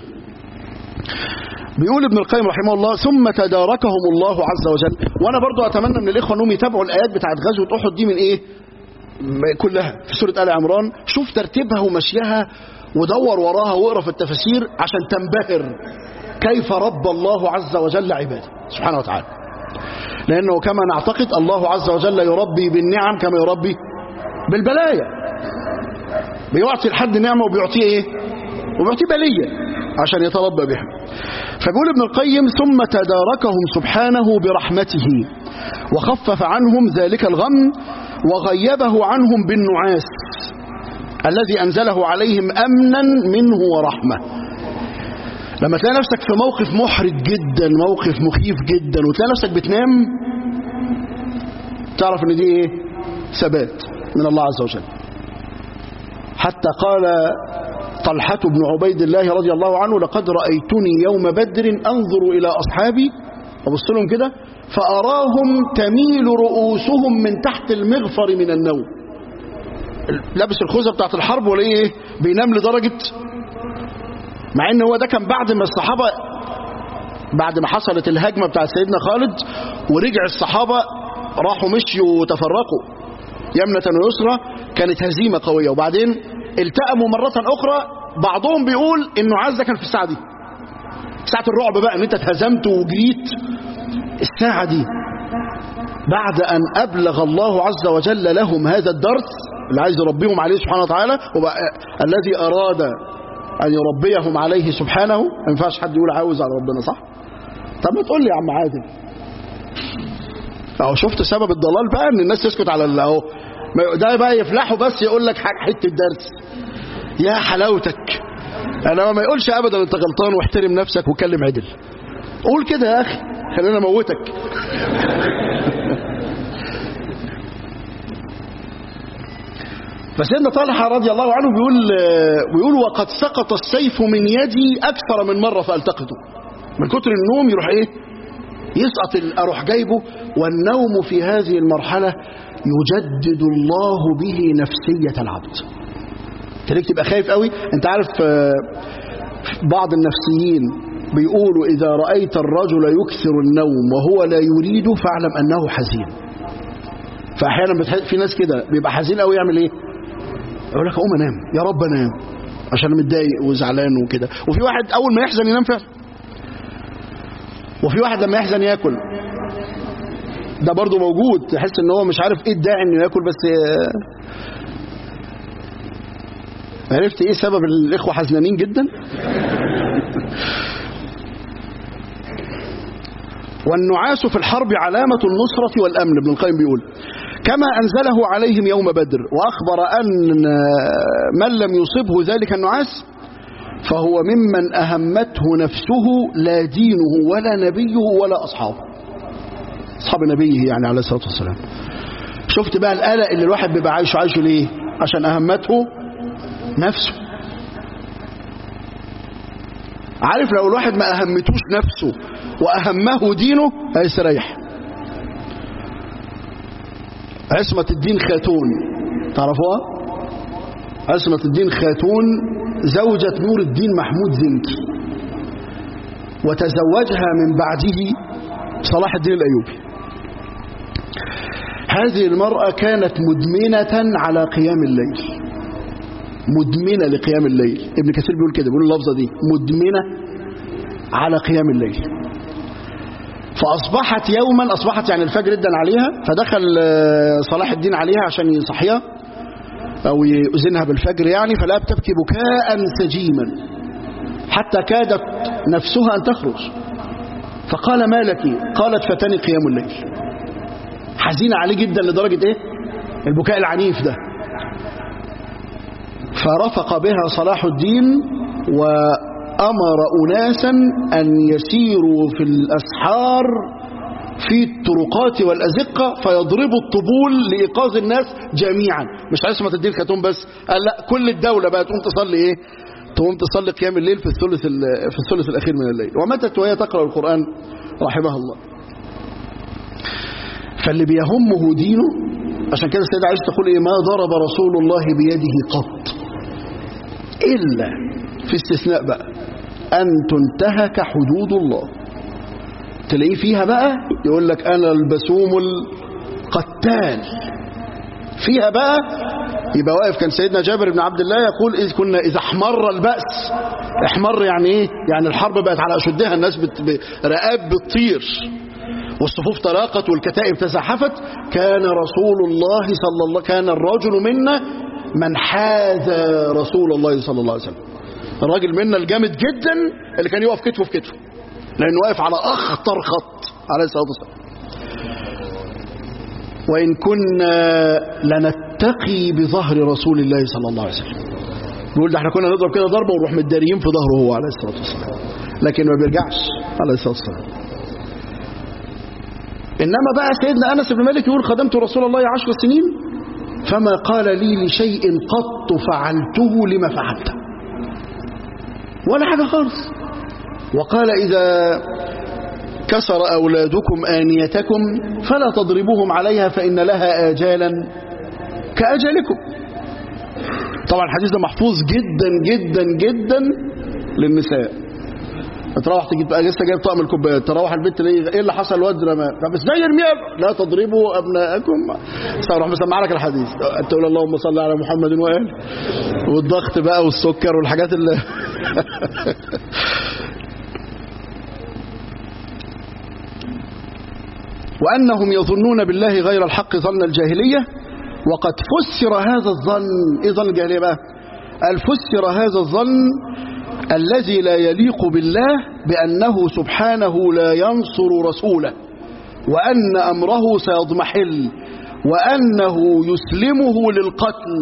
بيقول ابن القيم رحمه الله ثم تداركهم الله عز وجل وانا برضو اتمنى من الاخوه انهم يتابعوا الايات بتاعت غزوه احد دي من ايه كلها في سوره ال عمران شوف ترتيبها ومشيها ودور وراها واقرا في التفاسير عشان تنبهر كيف رب الله عز وجل عباده سبحانه وتعالى لأنه كما نعتقد الله عز وجل يربي بالنعم كما يربي بالبلايا بيعطي لحد نعمة وبيعطيه ايه وبيعطيه بلية عشان يتربى بها فبيقول ابن القيم ثم تداركهم سبحانه برحمته وخفف عنهم ذلك الغم وغيبه عنهم بالنعاس الذي أنزله عليهم أمنا منه ورحمة لما تلاقي نفسك في موقف محرج جدا موقف مخيف جدا وتلاقي نفسك بتنام تعرف ان دي ايه ثبات من الله عز وجل حتى قال طلحة بن عبيد الله رضي الله عنه لقد رأيتني يوم بدر أنظر إلى أصحابي أبص لهم كده فأراهم تميل رؤوسهم من تحت المغفر من النوم لابس الخوذة بتاعت الحرب ولا ايه بينام لدرجة مع ان هو ده كان بعد ما الصحابة بعد ما حصلت الهجمة بتاعت سيدنا خالد ورجع الصحابة راحوا مشيوا وتفرقوا يمنة ويسرى كانت هزيمة قوية وبعدين التأموا مرة أخرى بعضهم بيقول إنه عز كان في الساعة دي ساعة الرعب بقى إن أنت اتهزمت وجريت الساعة دي بعد أن أبلغ الله عز وجل لهم هذا الدرس اللي عايز يربيهم عليه سبحانه وتعالى الذي أراد أن يربيهم عليه سبحانه ما ينفعش حد يقول عاوز على ربنا صح طب ما تقول لي يا عم عادل اهو شفت سبب الضلال بقى ان الناس تسكت على اهو ده بقى يفلحوا بس يقول لك حته درس يا حلاوتك انا ما يقولش ابدا انت غلطان واحترم نفسك وكلم عدل قول كده يا اخي خلينا اموتك فسيدنا طلحه رضي الله عنه بيقول بيقول وقد سقط السيف من يدي اكثر من مره فالتقطه من كتر النوم يروح ايه يسقط اروح جايبه والنوم في هذه المرحله يجدد الله به نفسيه العبد تلاقيك تبقى خايف قوي انت عارف بعض النفسيين بيقولوا اذا رايت الرجل يكثر النوم وهو لا يريد فاعلم انه حزين فاحيانا بتح... في ناس كده بيبقى حزين قوي يعمل ايه يقول لك اقوم انام يا رب انام عشان متضايق وزعلان وكده وفي واحد اول ما يحزن ينام فعلا وفي واحد لما يحزن ياكل ده برضه موجود تحس ان هو مش عارف ايه الداعي انه ياكل بس عرفت ايه سبب الاخوه حزنانين جدا والنعاس في الحرب علامة النصرة والأمن ابن القيم بيقول كما أنزله عليهم يوم بدر وأخبر أن من لم يصبه ذلك النعاس فهو ممن أهمته نفسه لا دينه ولا نبيه ولا أصحابه أصحاب نبيه يعني عليه الصلاة والسلام شفت بقى القلق اللي الواحد بيبقى عايشه عايشه ليه عشان أهمته نفسه عارف لو الواحد ما أهمتوش نفسه وأهمه دينه هيستريح عصمة الدين خاتون تعرفوها عصمة الدين خاتون زوجة نور الدين محمود زنكي وتزوجها من بعده صلاح الدين الأيوبي هذه المرأة كانت مدمنة على قيام الليل مدمنة لقيام الليل ابن كثير بيقول كده بيقول اللفظة دي مدمنة على قيام الليل فأصبحت يوما أصبحت يعني الفجر ادن عليها فدخل صلاح الدين عليها عشان يصحيها أو يؤذنها بالفجر يعني فلا بتبكي بكاء سجيما حتى كادت نفسها أن تخرج فقال ما لك قالت فتني قيام الليل حزينة عليه جدا لدرجة ايه البكاء العنيف ده فرفق بها صلاح الدين وأمر أناسا أن يسيروا في الأسحار في الطرقات والأزقة فيضربوا الطبول لإيقاظ الناس جميعا مش عصمة الدين خاتون بس قال لا كل الدولة بقى تقوم تصلي إيه تقوم تصلي قيام الليل في الثلث في الثلث الأخير من الليل وماتت وهي تقرأ القرآن رحمها الله فاللي بيهمه دينه عشان كده السيدة عائشة تقول إيه ما ضرب رسول الله بيده قط إلا في استثناء بقى أن تنتهك حدود الله تلاقيه فيها بقى يقول لك أنا البسوم القتال فيها بقى يبقى واقف كان سيدنا جابر بن عبد الله يقول إذ كنا إذا احمر البأس احمر يعني إيه يعني الحرب بقت على أشدها الناس بت... رقاب بتطير والصفوف تلاقت والكتائب تزحفت كان رسول الله صلى الله كان الرجل منا من حاذ رسول الله صلى الله عليه وسلم الراجل منا الجامد جدا اللي كان يقف كتفه في كتفه لانه واقف على اخطر خط عليه الصلاه والسلام وان كنا لنتقي بظهر رسول الله صلى الله عليه وسلم نقول ده احنا كنا نضرب كده ضربه ونروح متداريين في ظهره هو عليه الصلاه والسلام لكن ما بيرجعش عليه الصلاه والسلام انما بقى سيدنا انس بن مالك يقول خدمت رسول الله عشر سنين فما قال لي لشيء قط فعلته لما فعلته ولا حاجه خالص وقال اذا كسر أولادكم آنيتكم فلا تضربوهم عليها فإن لها آجالا كأجلكم طبعا الحديث ده محفوظ جدا جدا جدا للنساء تروح تجيب بقى لسه جايب طقم الكوبايات تروح البنت تلاقي ايه اللي حصل الواد رمى طب ازاي يرميها لا تضربوا ابناءكم تروح مسمع لك الحديث تقول اللهم صل على محمد واله والضغط بقى والسكر والحاجات اللي وأنهم يظنون بالله غير الحق ظن الجاهلية وقد فسر هذا الظن إيه ظن الجاهلية بقى قال فسر هذا الظن الذي لا يليق بالله بأنه سبحانه لا ينصر رسوله وأن أمره سيضمحل وأنه يسلمه للقتل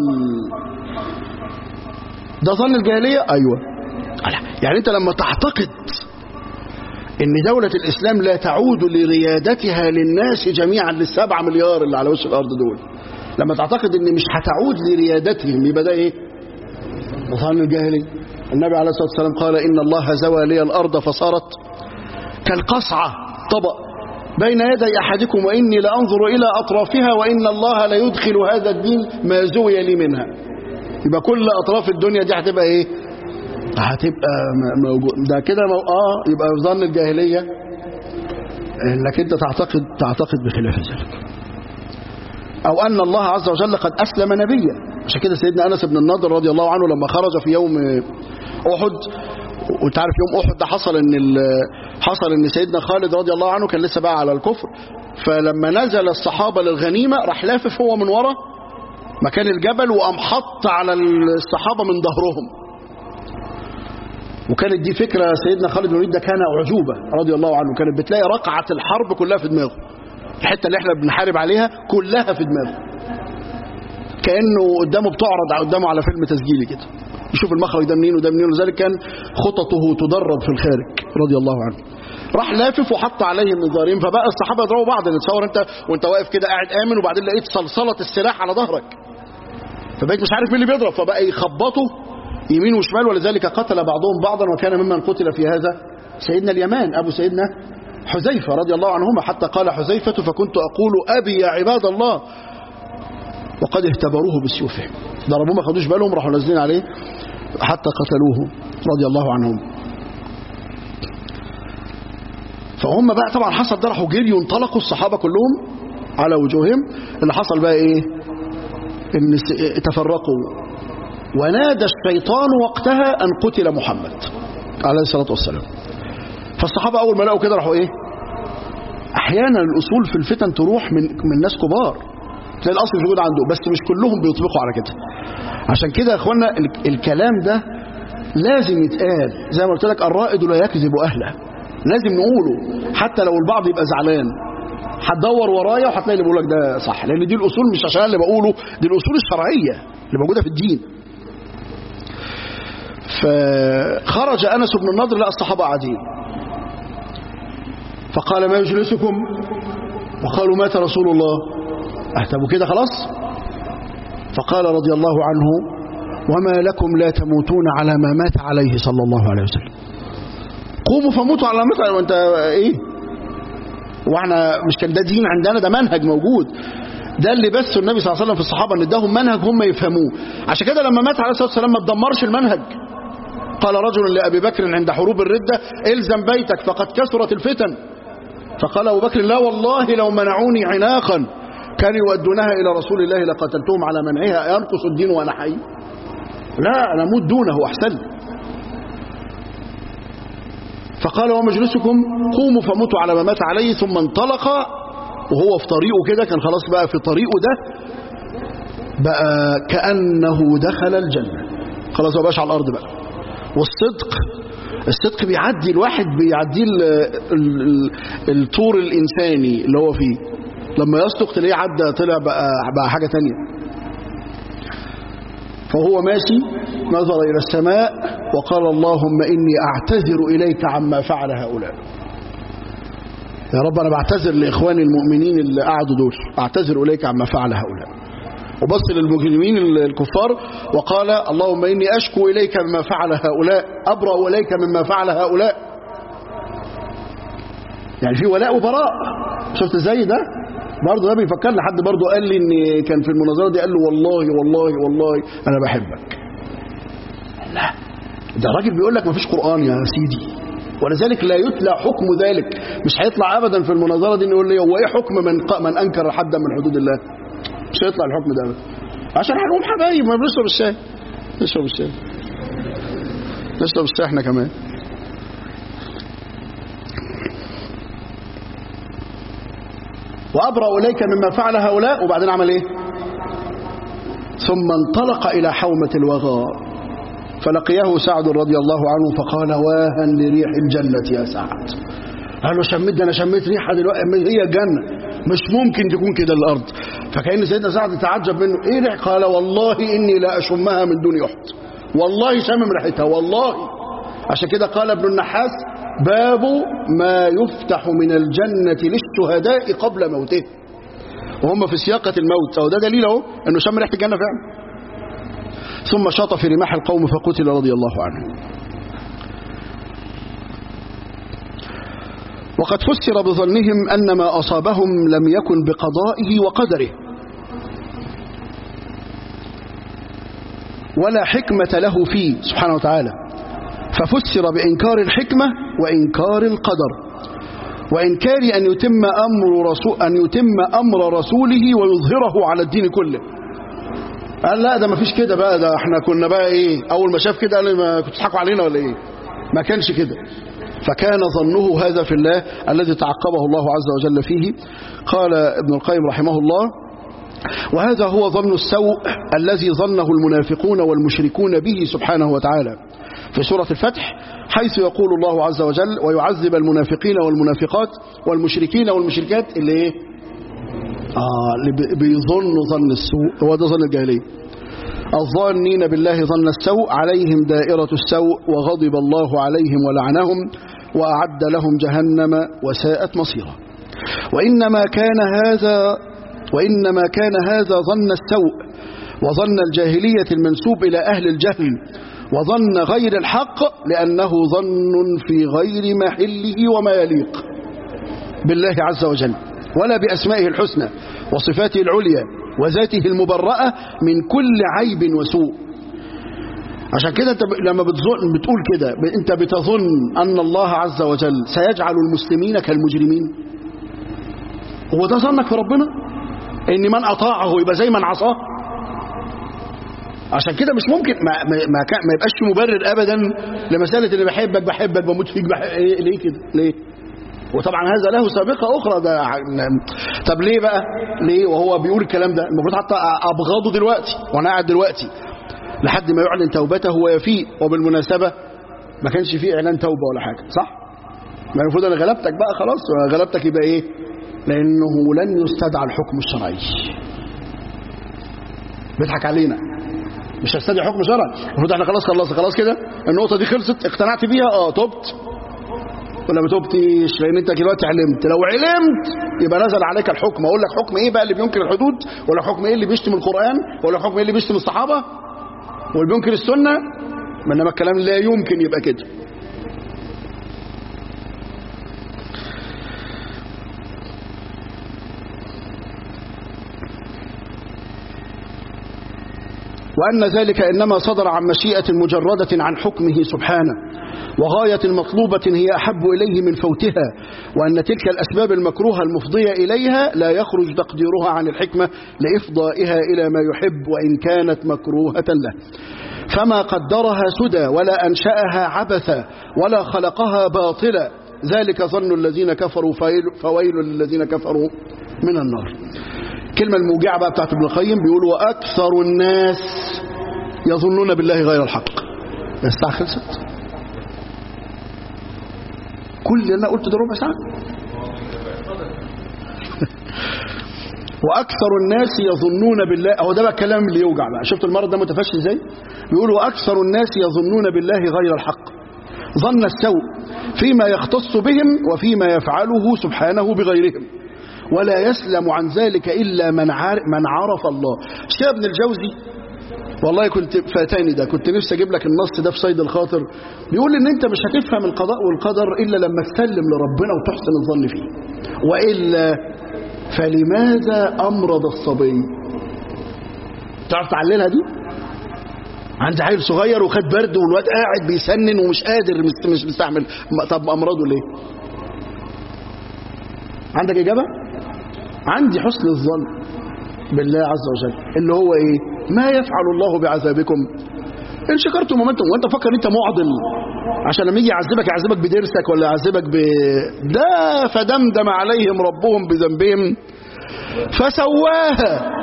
ده ظن الجاهلية أيوة يعني أنت لما تعتقد ان دولة الاسلام لا تعود لريادتها للناس جميعا للسبعة مليار اللي على وش الارض دول لما تعتقد ان مش هتعود لريادتهم يبقى ده ايه ظن الجاهلية النبي عليه الصلاة والسلام قال ان الله زوى لي الارض فصارت كالقصعة طبق بين يدي احدكم واني لانظر الى اطرافها وان الله لا يدخل هذا الدين ما زوي لي منها يبقى كل اطراف الدنيا دي هتبقى ايه هتبقى موجود ده كده مو... اه يبقى ظن الجاهليه انك انت تعتقد تعتقد بخلاف ذلك او ان الله عز وجل قد اسلم نبيا عشان كده سيدنا انس بن النضر رضي الله عنه لما خرج في يوم احد وانت عارف يوم احد ده حصل ان حصل ان سيدنا خالد رضي الله عنه كان لسه بقى على الكفر فلما نزل الصحابه للغنيمه راح لافف هو من ورا مكان الجبل وقام حط على الصحابه من ظهرهم وكانت دي فكرة سيدنا خالد بن الوليد ده كان أعجوبة رضي الله عنه كانت بتلاقي رقعة الحرب كلها في دماغه الحتة اللي احنا بنحارب عليها كلها في دماغه كأنه قدامه بتعرض قدامه على فيلم تسجيلي كده يشوف المخرج ده منين وده منين ولذلك كان خططه تدرب في الخارج رضي الله عنه راح لافف وحط عليهم نظارين فبقى الصحابه يضربوا بعض تصور انت وانت واقف كده قاعد امن وبعدين لقيت صلصله السلاح على ظهرك فبقيت مش عارف مين اللي بيضرب فبقى يخبطوا يمين وشمال ولذلك قتل بعضهم بعضا وكان ممن قتل في هذا سيدنا اليمان أبو سيدنا حذيفة رضي الله عنهما حتى قال حذيفة فكنت أقول أبي يا عباد الله وقد اهتبروه بسيوفهم ضربوه ما خدوش بالهم راحوا نازلين عليه حتى قتلوه رضي الله عنهم فهم بقى طبعا حصل ده راحوا جريوا انطلقوا الصحابة كلهم على وجوههم اللي حصل بقى ايه ان تفرقوا ونادى الشيطان وقتها أن قتل محمد عليه الصلاة والسلام فالصحابة أول ما لقوا كده راحوا إيه أحيانا الأصول في الفتن تروح من من ناس كبار تلاقي الأصل موجود عنده بس مش كلهم بيطبقوا على كده عشان كده يا إخوانا الكلام ده لازم يتقال زي ما قلت لك الرائد لا يكذب أهله لازم نقوله حتى لو البعض يبقى زعلان هتدور ورايا وهتلاقي اللي بيقول لك ده صح لان دي الاصول مش عشان اللي بقوله دي الاصول الشرعيه اللي موجوده في الدين فخرج أنس بن النضر لقى الصحابة قاعدين فقال ما يجلسكم وقالوا مات رسول الله اهتبوا كده خلاص فقال رضي الله عنه وما لكم لا تموتون على ما مات عليه صلى الله عليه وسلم قوموا فموتوا على ما مات وانت ايه واحنا مش كان ده دين عندنا ده منهج موجود ده اللي بثه النبي صلى الله عليه وسلم في الصحابه ان اداهم منهج هم يفهموه عشان كده لما مات عليه الصلاه والسلام ما تدمرش المنهج قال رجل لأبي بكر عند حروب الردة الزم بيتك فقد كثرت الفتن فقال أبو بكر لا والله لو منعوني عناقا كانوا يؤدونها إلى رسول الله لقتلتهم على منعها ينقص الدين وأنا حي لا أنا أموت دونه أحسن فقال ومجلسكم قوموا فموتوا على ما مات عليه ثم انطلق وهو في طريقه كده كان خلاص بقى في طريقه ده بقى كأنه دخل الجنة خلاص ما بقاش على الأرض بقى والصدق الصدق بيعدي الواحد بيعدي ال ال ال الطور الإنساني اللي هو فيه لما يصدق تلاقيه عدى طلع بقى, بقى حاجة تانية فهو ماشي نظر إلى السماء وقال اللهم إني أعتذر إليك عما فعل هؤلاء يا رب أنا بعتذر لإخواني المؤمنين اللي قعدوا دول أعتذر إليك عما فعل هؤلاء وبص للمجرمين الكفار وقال اللهم إني أشكو إليك مما فعل هؤلاء أبرأ إليك مما فعل هؤلاء يعني في ولاء وبراء شفت زي ده برضه ده بيفكرني حد برضه قال لي ان كان في المناظره دي قال له والله والله والله انا بحبك لا ده راجل بيقول لك ما فيش قران يا سيدي ولذلك لا يتلى حكم ذلك مش هيطلع ابدا في المناظره دي يقول لي هو ايه حكم من من انكر حدا من حدود الله مش هيطلع الحكم ده ابدا عشان هنقوم حبايب ما بنشرب الشاي نشرب الشاي نشرب الشاي احنا كمان وأبرأ إليك مما فعل هؤلاء وبعدين عمل إيه ثم انطلق إلى حومة الوغى فلقيه سعد رضي الله عنه فقال واها لريح الجنة يا سعد قال له شميت ده أنا شميت ريحة دلوقتي هي الجنة مش ممكن تكون كده الأرض فكأن سيدنا سعد تعجب منه إيه ريح قال والله إني لا أشمها من دون أحد والله شمم ريحتها والله عشان كده قال ابن النحاس باب ما يفتح من الجنة للشهداء قبل موته وهم في سياقة الموت أو ده دليل اهو أنه شم ريحة الجنة فعلا ثم شاط في رماح القوم فقتل رضي الله عنه وقد فسر بظنهم أن ما أصابهم لم يكن بقضائه وقدره ولا حكمة له فيه سبحانه وتعالى ففسر بإنكار الحكمة وإنكار القدر وإنكار أن يتم أمر رسول أن يتم أمر رسوله ويظهره على الدين كله قال لا ده ما فيش كده بقى ده احنا كنا بقى ايه اول ما شاف كده قال ما كنتوا تضحكوا علينا ولا ايه ما كانش كده فكان ظنه هذا في الله الذي تعقبه الله عز وجل فيه قال ابن القيم رحمه الله وهذا هو ظن السوء الذي ظنه المنافقون والمشركون به سبحانه وتعالى في سورة الفتح حيث يقول الله عز وجل ويعذب المنافقين والمنافقات والمشركين والمشركات اللي ايه آه اللي بيظنوا ظن السوء هو ده ظن الجاهلية الظانين بالله ظن السوء عليهم دائرة السوء وغضب الله عليهم ولعنهم وأعد لهم جهنم وساءت مصيرا وإنما كان هذا وإنما كان هذا ظن السوء وظن الجاهلية المنسوب إلى أهل الجهل وظن غير الحق لأنه ظن في غير محله وما يليق بالله عز وجل ولا بأسمائه الحسنى وصفاته العليا وذاته المبرأة من كل عيب وسوء عشان كده انت لما بتظن بتقول كده انت بتظن أن الله عز وجل سيجعل المسلمين كالمجرمين هو ده ظنك في ربنا ان من أطاعه يبقى زي من عصاه عشان كده مش ممكن ما, ما, ما, كان ما يبقاش في مبرر ابدا لمساله اللي بحبك بحبك بموت فيك بح... إيه ليه كده ليه وطبعا هذا له سابقه اخرى ده طب ليه بقى ليه وهو بيقول الكلام ده المفروض حتى ابغضه دلوقتي وانا قاعد دلوقتي لحد ما يعلن توبته ويفيء وبالمناسبه ما كانش فيه اعلان توبه ولا حاجه صح ما المفروض انا غلبتك بقى خلاص غلبتك يبقى ايه لانه لن يستدعى الحكم الشرعي بيضحك علينا مش هستدعي حكم شرعي المفروض احنا خلاص خلصنا خلاص كده النقطه دي خلصت اقتنعت بيها اه تبت ولا ما تبتش لان انت دلوقتي علمت لو علمت يبقى نزل عليك الحكم اقول لك حكم ايه بقى اللي بينكر الحدود ولا حكم ايه اللي بيشتم القران ولا حكم ايه اللي بيشتم الصحابه واللي بينكر السنه انما الكلام لا يمكن يبقى كده وأن ذلك إنما صدر عن مشيئة مجردة عن حكمه سبحانه وغاية مطلوبة هي أحب إليه من فوتها وأن تلك الأسباب المكروهة المفضية إليها لا يخرج تقديرها عن الحكمة لإفضائها إلى ما يحب وإن كانت مكروهة له فما قدرها سدى ولا أنشأها عبثا ولا خلقها باطلا ذلك ظن الذين كفروا فويل- فويل للذين كفروا من النار كلمة الموجعة بقى بتاعت ابن القيم بيقول وأكثر الناس يظنون بالله غير الحق الساعة خلصت كل اللي أنا قلت ده ربع ساعة واكثر الناس يظنون بالله اهو ده بقى الكلام اللي يوجع بقى شفت المرض ده متفشي ازاي بيقولوا اكثر الناس يظنون بالله غير الحق ظن السوء فيما يختص بهم وفيما يفعله سبحانه بغيرهم ولا يسلم عن ذلك الا من عار من عرف الله الشيخ ابن الجوزي والله كنت فاتاني ده كنت نفسي اجيب لك النص ده في صيد الخاطر بيقول ان انت مش هتفهم القضاء والقدر الا لما تسلم لربنا وتحسن الظن فيه والا فلماذا امرض الصبي تعرف تعللها دي عندي عيل صغير وخد برد والواد قاعد بيسنن ومش قادر مست- مش مستعمل ما- طب امراضه ليه عندك اجابه عندي حسن الظن بالله عز وجل اللي هو ايه ما يفعل الله بعذابكم ان شكرتم ومنتم وانت فكر انت معضل عشان لما يجي يعذبك يعذبك بدرسك ولا يعذبك ب ده فدمدم عليهم ربهم بذنبهم فسواها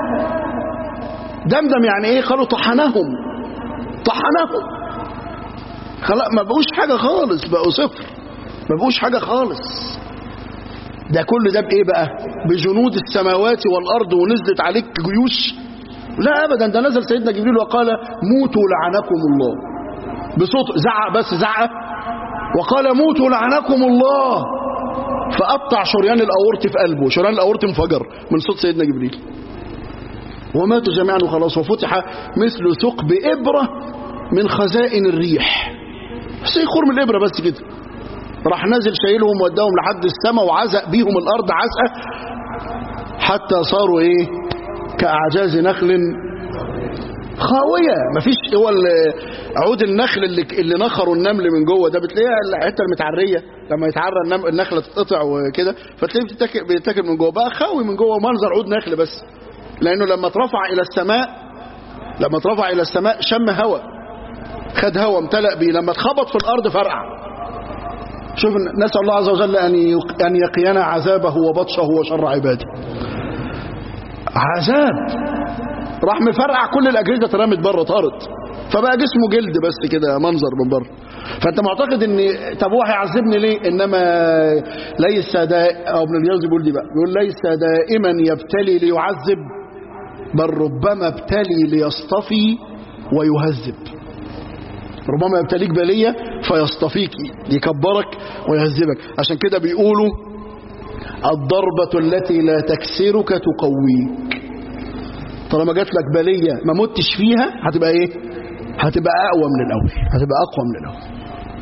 دمدم يعني ايه قالوا طحنهم طحنهم خلاص ما بقوش حاجه خالص بقوا صفر ما بقوش حاجه خالص ده كل ده بايه بقى بجنود السماوات والارض ونزلت عليك جيوش لا ابدا ده نزل سيدنا جبريل وقال موتوا لعنكم الله بصوت زعق بس زعق وقال موتوا لعنكم الله فقطع شريان الاورط في قلبه شريان الاورط انفجر من صوت سيدنا جبريل وماتوا جميعا وخلاص وفتح مثل ثقب ابره من خزائن الريح بس يخور من الابره بس كده راح نازل شايلهم وداهم لحد السماء وعزق بيهم الارض عزقه حتى صاروا ايه كاعجاز نخل خاويه مفيش هو ال- عود النخل اللي اللي نخروا النمل من جوه ده بتلاقيها الحته المتعريه لما يتعرى النم- النخله تتقطع وكده فتلاقيه بيتاكل بيتاكل من جوه بقى خاوي من جوه منظر عود نخل بس لانه لما اترفع الى السماء لما اترفع الى السماء شم هواء خد هواء امتلأ بيه لما اتخبط في الارض فرقع شوف نسأل الله عز وجل أن يق- أن يقينا عذابه وبطشه وشر عباده عذاب راح مفرقع كل الأجهزة اترمت بره طارت فبقى جسمه جلد بس كده منظر من بره فانت معتقد ان طب هو هيعذبني ليه انما ليس دا او ابن الجوزي بيقول دي بقى بيقول ليس دائما يبتلي ليعذب بل ربما ابتلي ليصطفي ويهذب ربما يبتليك بلية فيصطفيك يكبرك ويهذبك عشان كده بيقولوا الضربة التي لا تكسرك تقويك طالما جات لك بلية ما متش فيها هتبقى ايه هتبقى اقوى من الاول هتبقى اقوى من الاول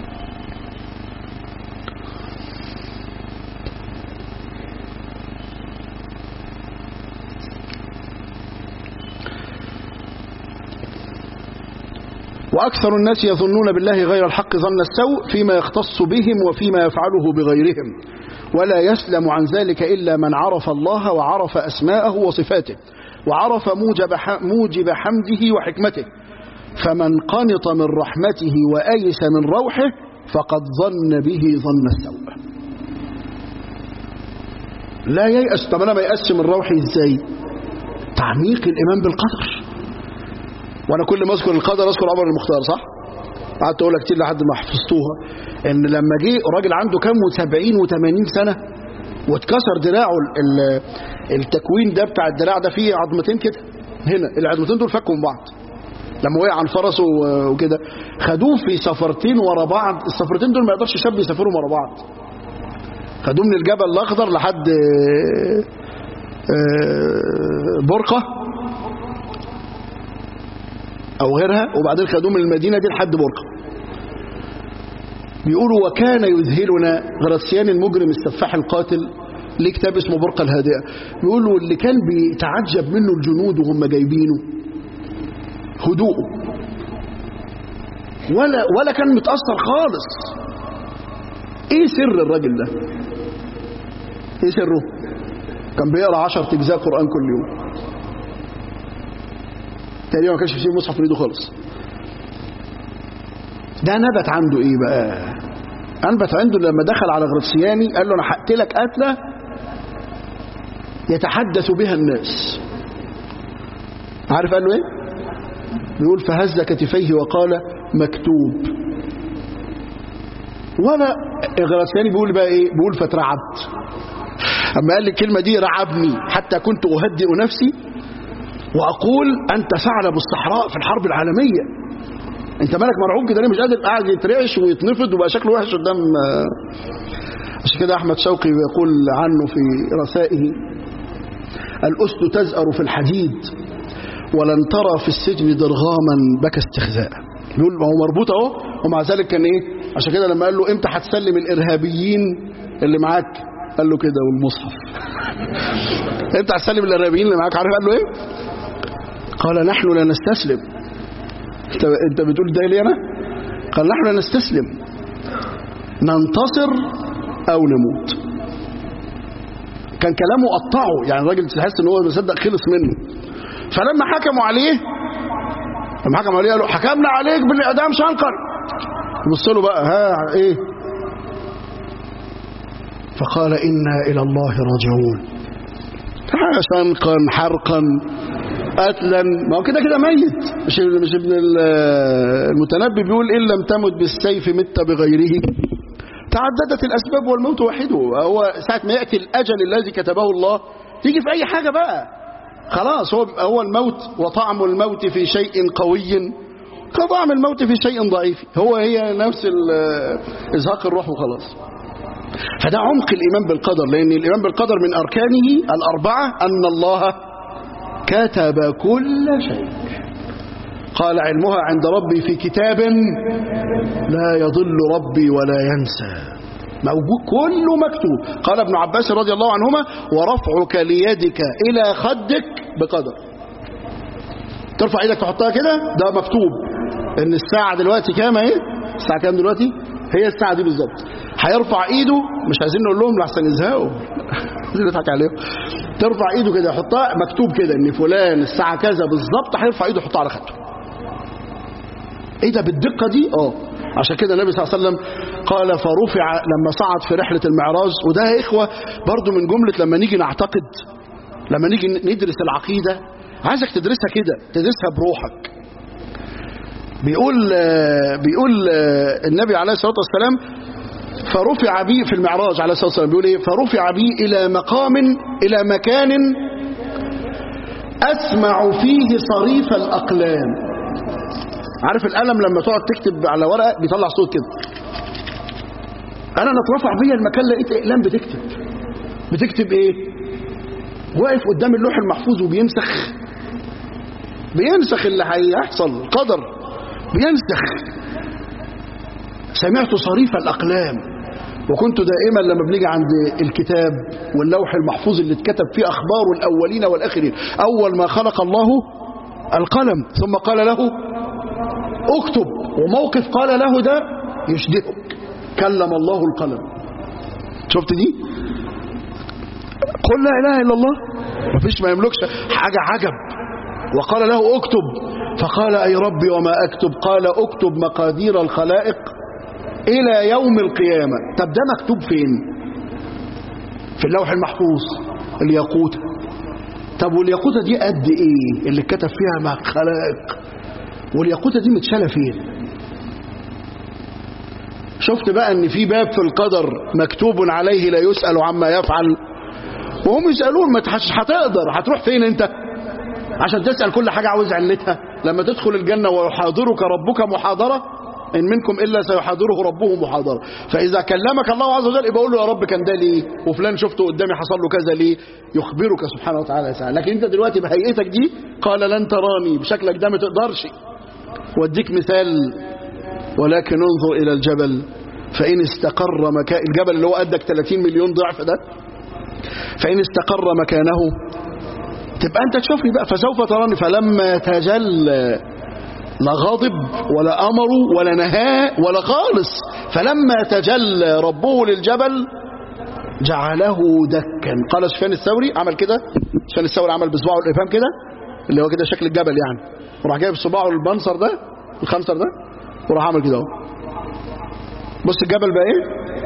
وأكثر الناس يظنون بالله غير الحق ظن السوء فيما يختص بهم وفيما يفعله بغيرهم ولا يسلم عن ذلك إلا من عرف الله وعرف أسماءه وصفاته وعرف موجب, ح- موجب حمده وحكمته فمن قنط من رحمته وأيس من روحه فقد ظن به ظن السوء لا ييأس طب أنا ما يأسش من روحي إزاي تعميق الإيمان بالقدر وانا كل ما اذكر القدر اذكر عمر المختار صح قعدت اقولها كتير لحد ما حفظتوها ان لما جه راجل عنده كام 70 و80 سنه واتكسر دراعه ال- ال- التكوين ده بتاع الدراع ده فيه عظمتين كده هنا العظمتين دول فكوا من بعض لما وقع عن فرسه و- وكده خدوه في سفرتين ورا بعض السفرتين دول ما يقدرش شاب يسافروا ورا بعض خدوه من الجبل الاخضر لحد آه، آه، برقه او غيرها وبعدين خدوه من المدينه دي لحد برقه بيقولوا وكان يذهلنا غرسيان المجرم السفاح القاتل ليه كتاب اسمه برقه الهادئه بيقولوا اللي كان بيتعجب منه الجنود وهم جايبينه هدوءه ولا ولا كان متاثر خالص ايه سر الراجل ده ايه سره كان بيقرا 10 اجزاء قران كل يوم تقريبا ما كانش فيه مصحف في ايده خالص ده نبت عنده ايه بقى انبت عنده لما دخل على غرسياني قال له انا هقتلك قتله يتحدث بها الناس عارف قال له ايه بيقول فهز كتفيه وقال مكتوب ولا غرسياني بيقول بقى ايه بيقول فترعبت اما قال لي الكلمه دي رعبني حتى كنت اهدئ نفسي واقول انت ثعلب الصحراء في الحرب العالميه انت مالك مرعوب كده ليه مش قادر قاعد يترعش ويتنفض وبقى شكله وحش قدام عشان كده احمد شوقي بيقول عنه في رسائه الاسد تزأر في الحديد ولن ترى في السجن ضرغاما بكى استخزاء بيقول ما هو مربوط اهو ومع ذلك كان ايه عشان كده لما قال له امتى هتسلم الارهابيين اللي معاك قال له كده والمصحف امتى هتسلم الارهابيين اللي معاك عارف قال له ايه قال نحن لا نستسلم انت انت بتقول ده ليه انا قال نحن لا نستسلم ننتصر او نموت كان كلامه قطعه يعني الراجل تحس ان هو مصدق خلص منه فلما حكموا عليه لما حكموا عليه قالوا حكمنا عليك بالاعدام شنقا بص له بقى ها ايه فقال انا الى الله راجعون شنقا حرقا قتلا ما هو كده كده ميت مش مش ابن المتنبي بيقول ان لم تمت بالسيف مت بغيره تعددت الاسباب والموت واحده هو ساعه ما ياتي الاجل الذي كتبه الله تيجي في اي حاجه بقى خلاص هو هو الموت وطعم الموت في شيء قوي كطعم الموت في شيء ضعيف هو هي نفس ازهاق الروح وخلاص فده عمق الايمان بالقدر لان الايمان بالقدر من اركانه الاربعه ان الله كتب كل شيء قال علمها عند ربي في كتاب لا يضل ربي ولا ينسى موجود كله مكتوب قال ابن عباس رضي الله عنهما ورفعك ليدك إلى خدك بقدر ترفع ايدك تحطها كده ده مكتوب ان الساعة دلوقتي كام اهي الساعة كام دلوقتي هي الساعة دي بالظبط هيرفع ايده مش عايزين نقول لهم لحسن يزهقوا عايزين نضحك عليهم ترفع ايده كده يحطها مكتوب كده ان فلان الساعة كذا بالظبط هيرفع ايده يحطها على خده ايه ده بالدقة دي اه عشان كده النبي صلى الله عليه وسلم قال فرفع لما صعد في رحلة المعراج وده يا إخوة برضو من جملة لما نيجي نعتقد لما نيجي ندرس العقيدة عايزك تدرسها كده تدرسها بروحك بيقول بيقول النبي عليه الصلاة والسلام فرفع بي في المعراج عليه الصلاة والسلام بيقول ايه فرفع بي إلى مقام إلى مكان أسمع فيه صريف الأقلام عارف القلم لما تقعد تكتب على ورقه بيطلع صوت كده انا اترفع بيا المكان لقيت اقلام بتكتب بتكتب ايه واقف قدام اللوح المحفوظ وبينسخ بينسخ اللي هيحصل قدر بينسخ سمعت صريف الاقلام وكنت دائما لما بنيجي عند الكتاب واللوح المحفوظ اللي اتكتب فيه اخبار الاولين والاخرين اول ما خلق الله القلم ثم قال له اكتب وموقف قال له ده يشدئك كلم الله القلم شفت دي قل لا اله الا الله مفيش ما يملكش حاجه عجب وقال له اكتب فقال اي ربي وما اكتب قال اكتب مقادير الخلائق الى يوم القيامه طب ده مكتوب فين في اللوح المحفوظ الياقوته طب والياقوته دي قد ايه اللي كتب فيها مع الخلائق والياقوته دي متشاله فين شفت بقى ان في باب في القدر مكتوب عليه لا يسأل عما يفعل وهم يسألون ما هتقدر هتروح فين انت عشان تسأل كل حاجة عاوز علتها لما تدخل الجنة ويحاضرك ربك محاضرة إن منكم إلا سيحاضره ربه محاضرة فإذا كلمك الله عز وجل يبقى قول له يا رب كان ده ليه وفلان شفته قدامي حصل له كذا ليه يخبرك سبحانه وتعالى يسأل لكن أنت دلوقتي بهيئتك دي قال لن تراني بشكلك ده ما تقدرش واديك مثال ولكن انظر إلى الجبل فإن استقر مكان الجبل اللي هو قدك 30 مليون ضعف ده فإن استقر مكانه تبقى أنت تشوفني بقى فسوف تراني فلما تجلى لا غاضب ولا أمر ولا نهاء ولا خالص فلما تجلى ربه للجبل جعله دكا قال سفيان الثوري عمل كده سفيان الثوري عمل بصباعه الإبهام كده اللي هو كده شكل الجبل يعني وراح جايب صباعه البنصر ده الخنصر ده وراح عمل كده اهو بص الجبل بقى ايه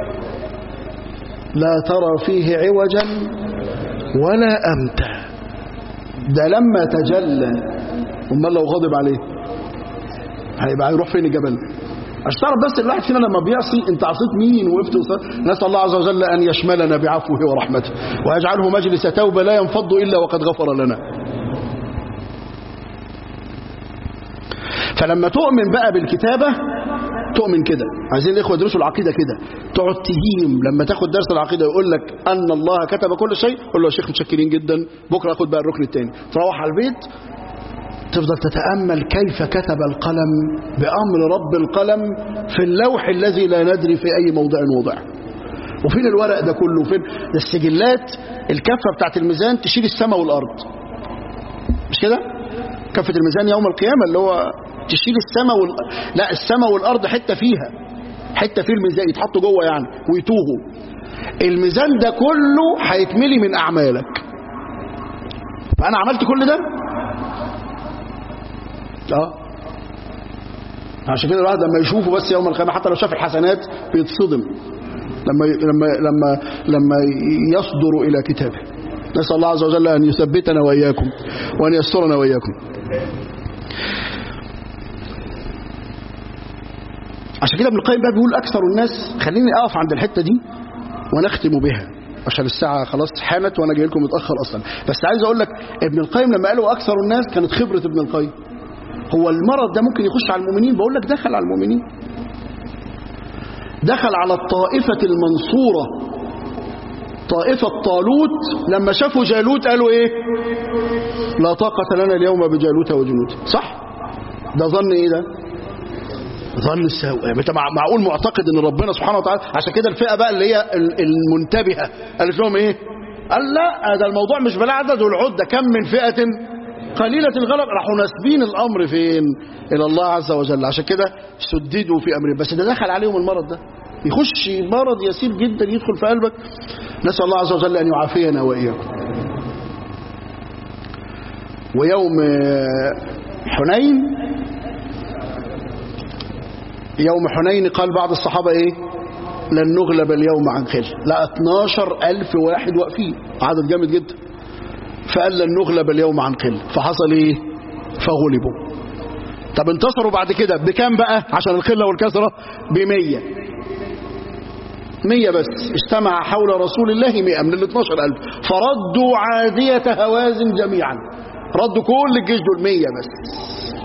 لا ترى فيه عوجا ولا امتا ده لما تجلى امال لو غضب عليه هيبقى هيروح فين الجبل عشان تعرف بس الواحد فينا لما بيعصي انت عصيت مين وقفت وصل نسال الله عز وجل ان يشملنا بعفوه ورحمته ويجعله مجلس توبه لا ينفض الا وقد غفر لنا فلما تؤمن بقى بالكتابه تؤمن كده عايزين الاخوه يدرسوا العقيده كده تقعد تهيم لما تاخد درس العقيده يقول لك ان الله كتب كل شيء قول له يا شيخ متشكرين جدا بكره اخد بقى الركن الثاني تروح على البيت تفضل تتامل كيف كتب القلم بامر رب القلم في اللوح الذي لا ندري في اي موضع وضع وفين الورق ده كله فين ده السجلات الكفه بتاعت الميزان تشيل السماء والارض مش كده كفه الميزان يوم القيامه اللي هو تشيل السماء وال... لا السماء والارض حته فيها حته في الميزان يتحطوا جوه يعني ويتوهوا الميزان ده كله هيتملي من اعمالك فانا عملت كل ده اه عشان كده الواحد لما يشوفه بس يوم القيامه حتى لو شاف الحسنات بيتصدم لما لما لما لما يصدر الى كتابه نسال الله عز وجل ان يثبتنا واياكم وان يسترنا واياكم عشان كده ابن القيم بقى بيقول اكثر الناس خليني اقف عند الحته دي ونختم بها عشان الساعة خلاص حانت وانا جاي لكم متأخر اصلا بس عايز اقول لك ابن القيم لما قالوا اكثر الناس كانت خبرة ابن القيم هو المرض ده ممكن يخش على المؤمنين بقول لك دخل على المؤمنين دخل على الطائفة المنصورة طائفة طالوت لما شافوا جالوت قالوا ايه لا طاقة لنا اليوم بجالوت وجنود صح ده ظن ايه ده ظن السوء انت معقول معتقد ان ربنا سبحانه وتعالى عشان كده الفئة بقى اللي هي المنتبهة قالت لهم ايه قال لا ده الموضوع مش بالعدد والعدة كم من فئة قليلة الغلب راحوا ناسبين الأمر فين إلى الله عز وجل عشان كده سددوا في أمره بس ده دخل عليهم المرض ده يخش مرض يسير جدا يدخل في قلبك نسأل الله عز وجل أن يعافينا وإياكم ويوم حنين يوم حنين قال بعض الصحابة إيه لن نغلب اليوم عن خل لا 12 ألف واحد واقفين عدد جامد جدا فقال لن نغلب اليوم عن قل فحصل ايه فغلبوا طب انتصروا بعد كده بكام بقى عشان القله والكثره بمية مية بس اجتمع حول رسول الله مئة من ال 12000 فردوا عادية هوازن جميعا ردوا كل الجيش دول مية بس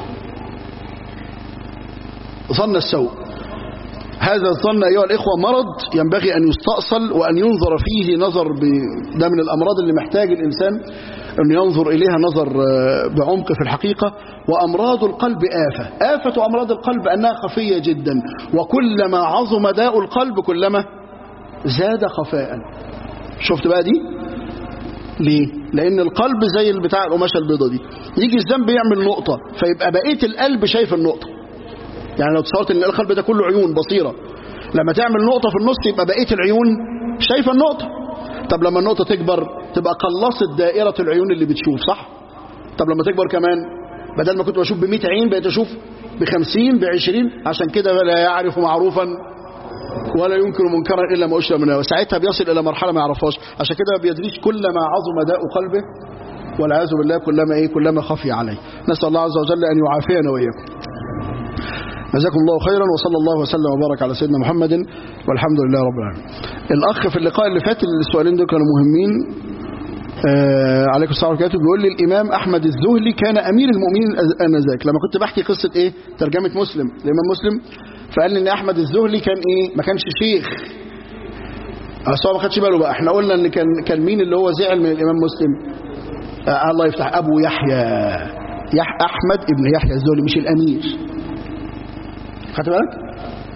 ظن السوء هذا الظن أيها الإخوة مرض ينبغي أن يستأصل وأن ينظر فيه نظر ب... ده من الأمراض اللي محتاج الإنسان أن ينظر إليها نظر بعمق في الحقيقة وأمراض القلب آفة آفة أمراض القلب أنها خفية جدا وكلما عظم داء القلب كلما زاد خفاء شفت بقى دي ليه لأن القلب زي بتاع القماشة البيضة دي يجي الذنب يعمل نقطة فيبقى بقية القلب شايف النقطة يعني لو تصورت ان القلب ده كله عيون بصيرة لما تعمل نقطة في النص يبقى بقية العيون شايفة النقطة طب لما النقطة تكبر تبقى قلصت دائرة العيون اللي بتشوف صح طب لما تكبر كمان بدل ما كنت بشوف ب 100 عين بقيت اشوف ب 50 ب 20 عشان كده لا يعرف معروفا ولا ينكر منكرا الا ما اشرب منه وساعتها بيصل الى مرحله ما يعرفهاش عشان كده ما بيدريش كلما عظم داء قلبه والعياذ بالله كلما ايه كلما خفي عليه نسال الله عز وجل ان يعافينا واياكم جزاكم الله خيرا وصلى الله وسلم وبارك على سيدنا محمد والحمد لله رب العالمين الأخ في اللقاء اللي فات السؤالين دول كانوا مهمين آه عليكم السلام عليكم بيقول لي الإمام أحمد الزهلي كان أمير المؤمنين آنذاك لما كنت بحكي قصة إيه ترجمة مسلم الإمام مسلم فقال لي إن أحمد الزهلي كان إيه ما كانش شيخ أصل هو ما خدش باله بقى احنا قلنا إن كان كان مين اللي هو زعل من الإمام مسلم آه الله يفتح أبو يحيى يح أحمد ابن يحيى الزهلي مش الأمير خدت بالك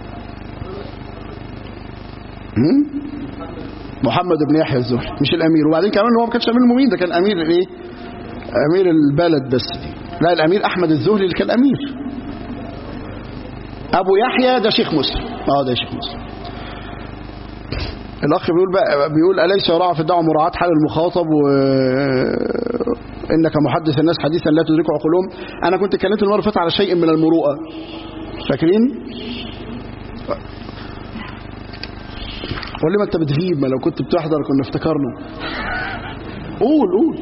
محمد بن يحيى الزهري مش الامير وبعدين كمان هو ما كانش امير المؤمنين ده كان امير الايه امير البلد بس دي لا الامير احمد الزهري اللي كان امير ابو يحيى ده شيخ مسلم اه ده شيخ مسلم الاخ بيقول بقى بيقول اليس يراعى في الدعوه مراعاه حال المخاطب و انك محدث الناس حديثا لا تدركه عقولهم انا كنت اتكلمت المره اللي فاتت على شيء من المروءه فاكرين قول لي ما انت بتغيب ما لو كنت بتحضر كنا افتكرنا قول قول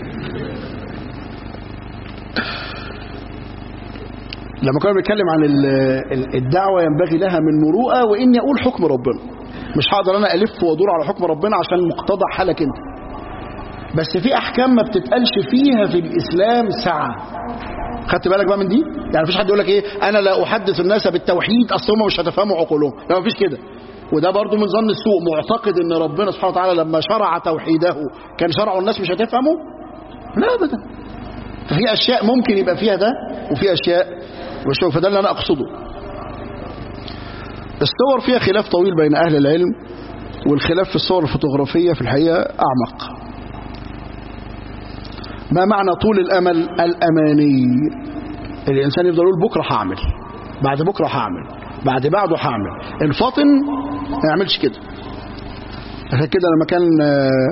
لما كنا بنتكلم عن ال- ال- الدعوة ينبغي لها من مروءة وإني أقول حكم ربنا مش هقدر أنا ألف وأدور على حكم ربنا عشان مقتضى حالك أنت بس في أحكام ما بتتقالش فيها في الإسلام سعة خدت بالك بقى من دي يعني مفيش حد يقول لك ايه انا لا احدث الناس بالتوحيد اصل هم مش هتفهموا عقولهم لا مفيش كده وده برضو من ظن السوء معتقد ان ربنا سبحانه وتعالى لما شرع توحيده كان شرعه الناس مش هتفهمه لا ابدا ففي اشياء ممكن يبقى فيها ده وفي اشياء مش فده اللي انا اقصده الصور فيها خلاف طويل بين اهل العلم والخلاف في الصور الفوتوغرافيه في الحقيقه اعمق ما معنى طول الامل الاماني الانسان يفضل يقول بكره هعمل بعد بكره هعمل بعد بعده هعمل الفاطن ما يعملش كده عشان كده لما كان آه،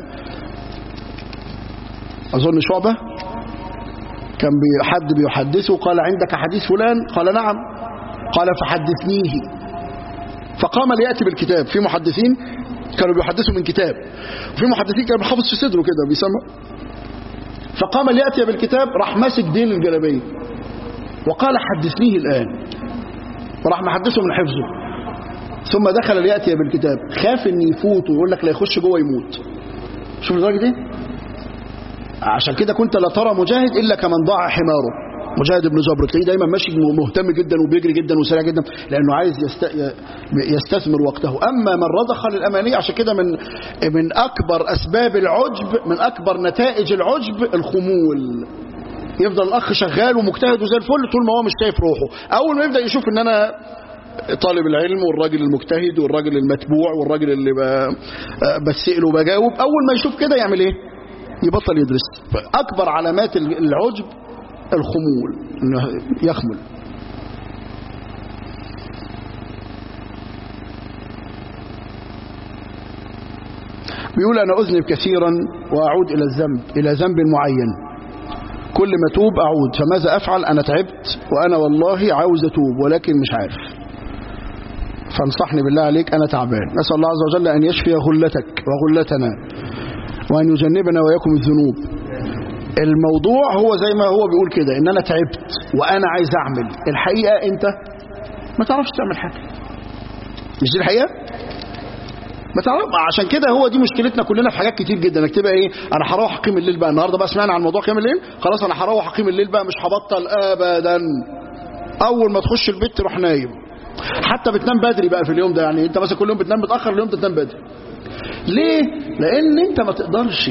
اظن شعبه كان بي- حد بيحدثه قال عندك حديث فلان قال نعم قال فحدثنيه فقام ليأتي بالكتاب في محدثين كانوا بيحدثوا من كتاب وفي محدثين كانوا بيحافظ في صدره كده بيسمى فقام ليأتي بالكتاب راح ماسك دين الجلابية وقال حدثنيه الآن وراح محدثه من حفظه ثم دخل ليأتي بالكتاب خاف ان يفوت ويقول لك لا يخش جوه يموت شوف الدرجة دي عشان كده كنت لا ترى مجاهد إلا كمن ضاع حماره مجاهد بن جبر تلاقيه دايما ماشي مهتم جدا وبيجري جدا وسريع جدا لانه عايز يست... يستثمر وقته اما من رضخ للامانيه عشان كده من من اكبر اسباب العجب من اكبر نتائج العجب الخمول يفضل الاخ شغال ومجتهد وزي الفل طول ما هو مش شايف روحه اول ما يبدا يشوف ان انا طالب العلم والراجل المجتهد والراجل المتبوع والراجل اللي ب- بسأل وبجاوب اول ما يشوف كده يعمل ايه يبطل يدرس فاكبر علامات العجب الخمول انه يخمل بيقول انا اذنب كثيرا واعود الى الذنب الى ذنب معين كل ما توب اعود فماذا افعل انا تعبت وانا والله عاوز اتوب ولكن مش عارف فانصحني بالله عليك انا تعبان نسال الله عز وجل ان يشفي غلتك وغلتنا وان يجنبنا واياكم الذنوب الموضوع هو زي ما هو بيقول كده ان انا تعبت وانا عايز اعمل الحقيقه انت ما تعرفش تعمل حاجه مش دي الحقيقه ما تعرف عشان كده هو دي مشكلتنا كلنا في حاجات كتير جدا انك تبقى ايه انا هروح اقيم الليل بقى النهارده بقى سمعنا عن موضوع قيام الليل خلاص انا هروح اقيم الليل بقى مش هبطل ابدا اول ما تخش البيت تروح نايم حتى بتنام بدري بقى في اليوم ده يعني انت مثلا كل يوم بتنام متاخر اليوم ده تنام بدري ليه لان انت ما تقدرش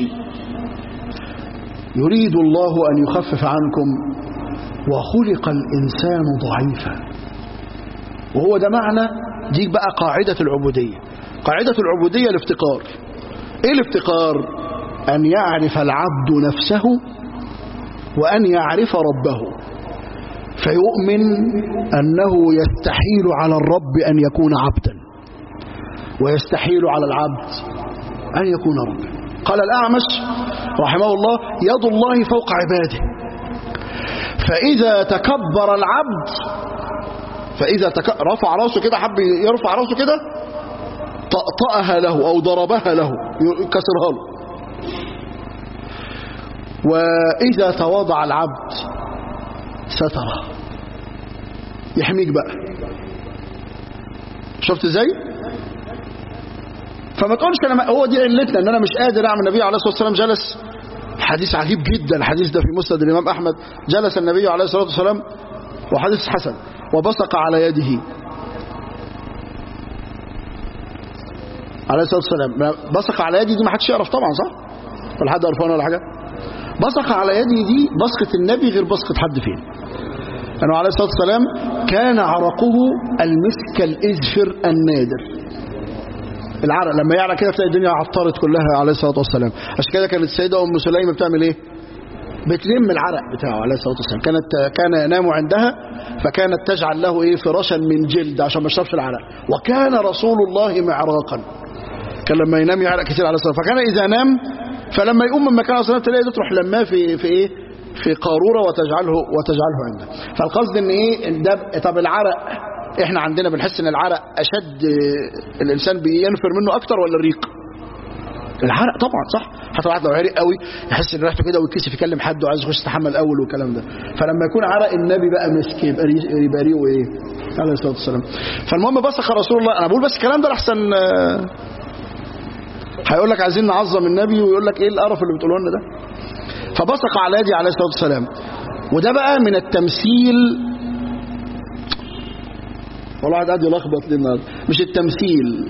يريد الله ان يخفف عنكم وخلق الانسان ضعيفا وهو ده معنى دي بقى قاعده العبوديه قاعده العبوديه الافتقار ايه الافتقار ان يعرف العبد نفسه وان يعرف ربه فيؤمن أنه يستحيل على الرب أن يكون عبدا ويستحيل على العبد أن يكون ربا قال الأعمش رحمه الله يد الله فوق عباده فإذا تكبر العبد فإذا تك... رفع راسه كده حب يرفع راسه كده طأطأها له أو ضربها له كسرها له وإذا تواضع العبد ستره يحميك بقى شفت ازاي فما تقولش انا هو دي علتنا ان انا مش قادر اعمل النبي عليه الصلاه والسلام جلس حديث عجيب جدا الحديث ده في مسند الامام احمد جلس النبي عليه الصلاه والسلام وحديث حسن وبصق على يده عليه الصلاه والسلام بصق على يدي دي ما حدش يعرف طبعا صح ولا حد عرفان ولا حاجه بصق على يدي دي بصقه النبي غير بصقه حد فين أنه عليه الصلاة والسلام كان عرقه المسك الإزفر النادر العرق لما يعرق كده تلاقي الدنيا عطرت كلها عليه الصلاة والسلام عشان كده كانت السيدة أم سليمة بتعمل إيه بتلم العرق بتاعه عليه الصلاة والسلام كانت كان ينام عندها فكانت تجعل له إيه فراشا من جلد عشان ما يشربش العرق وكان رسول الله معراقا كان لما ينام يعرق كتير عليه الصلاة فكان إذا نام فلما يقوم من مكان الصلاة تلاقي ده تروح لماه في في إيه في قارورة وتجعله وتجعله عنده فالقصد ان ايه ده طب العرق احنا عندنا بنحس ان العرق اشد الانسان بينفر منه اكتر ولا الريق العرق طبعا صح حتى الواحد لو عرق قوي يحس ان ريحته كده ويتكسف يكلم حد وعايز يخش يستحمى الاول والكلام ده فلما يكون عرق النبي بقى مسك يبقى ري- يبقى ريقه ايه عليه الصلاه والسلام فالمهم بصق رسول الله انا بقول بس الكلام ده لحسن آه، هيقول لك عايزين نعظم النبي ويقول لك ايه القرف اللي بتقوله لنا ده فبصق على يدي عليه الصلاه والسلام وده بقى من التمثيل والله قاعد يلخبط لي النهارده مش التمثيل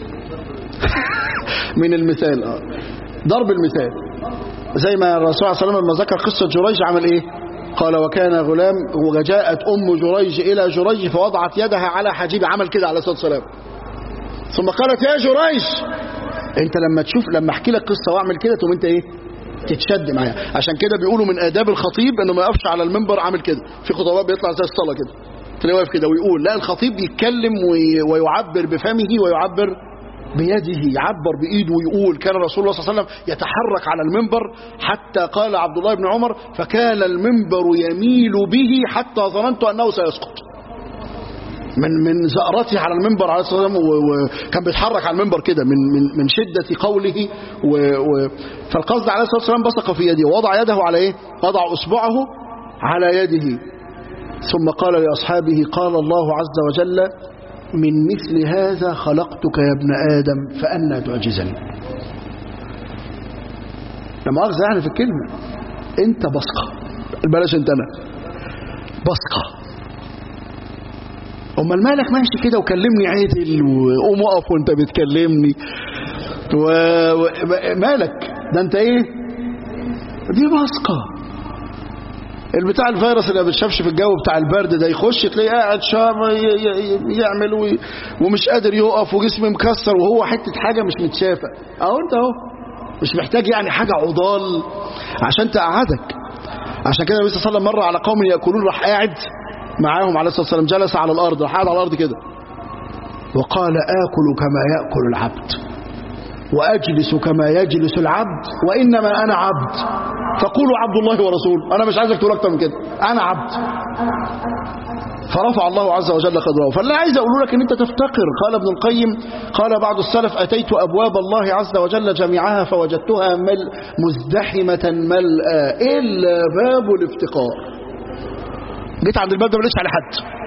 من المثال اه ضرب المثال زي ما الرسول صلى الله عليه وسلم لما ذكر قصة جريج عمل ايه قال وكان غلام وجاءت أم جريج إلى جريج فوضعت يدها على حجيب عمل كده عليه الصلاة والسلام ثم قالت يا جريج انت لما تشوف لما احكي لك قصة واعمل كده تقوم انت ايه تتشد معايا عشان كده بيقولوا من آداب الخطيب انه ما يقفش على المنبر عامل كده في خطباء بيطلع زي الصلاة كده تلاقيه واقف كده ويقول لا الخطيب بيتكلم وي- ويعبر بفمه ويعبر بيده يعبر بإيده ويقول كان رسول الله صلى الله عليه وسلم يتحرك على المنبر حتى قال عبد الله بن عمر فكان المنبر يميل به حتى ظننت أنه سيسقط من من زأرته على المنبر عليه الصلاة والسلام و- وكان بيتحرك على المنبر كده من من من شدة قوله و و فالقصد عليه الصلاة والسلام بصق في يده ووضع يده على ايه؟ وضع أصبعه على يده ثم قال لأصحابه قال الله عز وجل من مثل هذا خلقتك يا ابن آدم فأنا تعجزني لما أخذ يعني في الكلمة أنت بصقة بلاش أنت أنا بصقة أمال مالك ماشي كده وكلمني عدل وقوم اقف وأنت بتكلمني و... و... مالك ده أنت إيه دي بصقة البتاع الفيروس اللي ما بتشافش في الجو بتاع البرد ده يخش تلاقيه قاعد شام ي- ي- يعمل وي- ومش قادر يقف وجسمه مكسر وهو حته حاجه مش متشافه اهو انت اهو مش محتاج يعني حاجه عضال عشان تقعدك عشان كده النبي صلى الله عليه وسلم مر على قوم ياكلون راح قاعد معاهم عليه الصلاه والسلام جلس على الارض راح قاعد على الارض كده وقال اكل كما ياكل العبد واجلس كما يجلس العبد وانما انا عبد فقولوا عبد الله ورسوله انا مش عايزك تقول اكتر من كده انا عبد فرفع الله عز وجل قدره فاللي عايز اقول لك ان انت تفتقر قال ابن القيم قال بعض السلف اتيت ابواب الله عز وجل جميعها فوجدتها مل مزدحمه ملأى الا باب الافتقار جيت عند الباب ده ما لقيتش على حد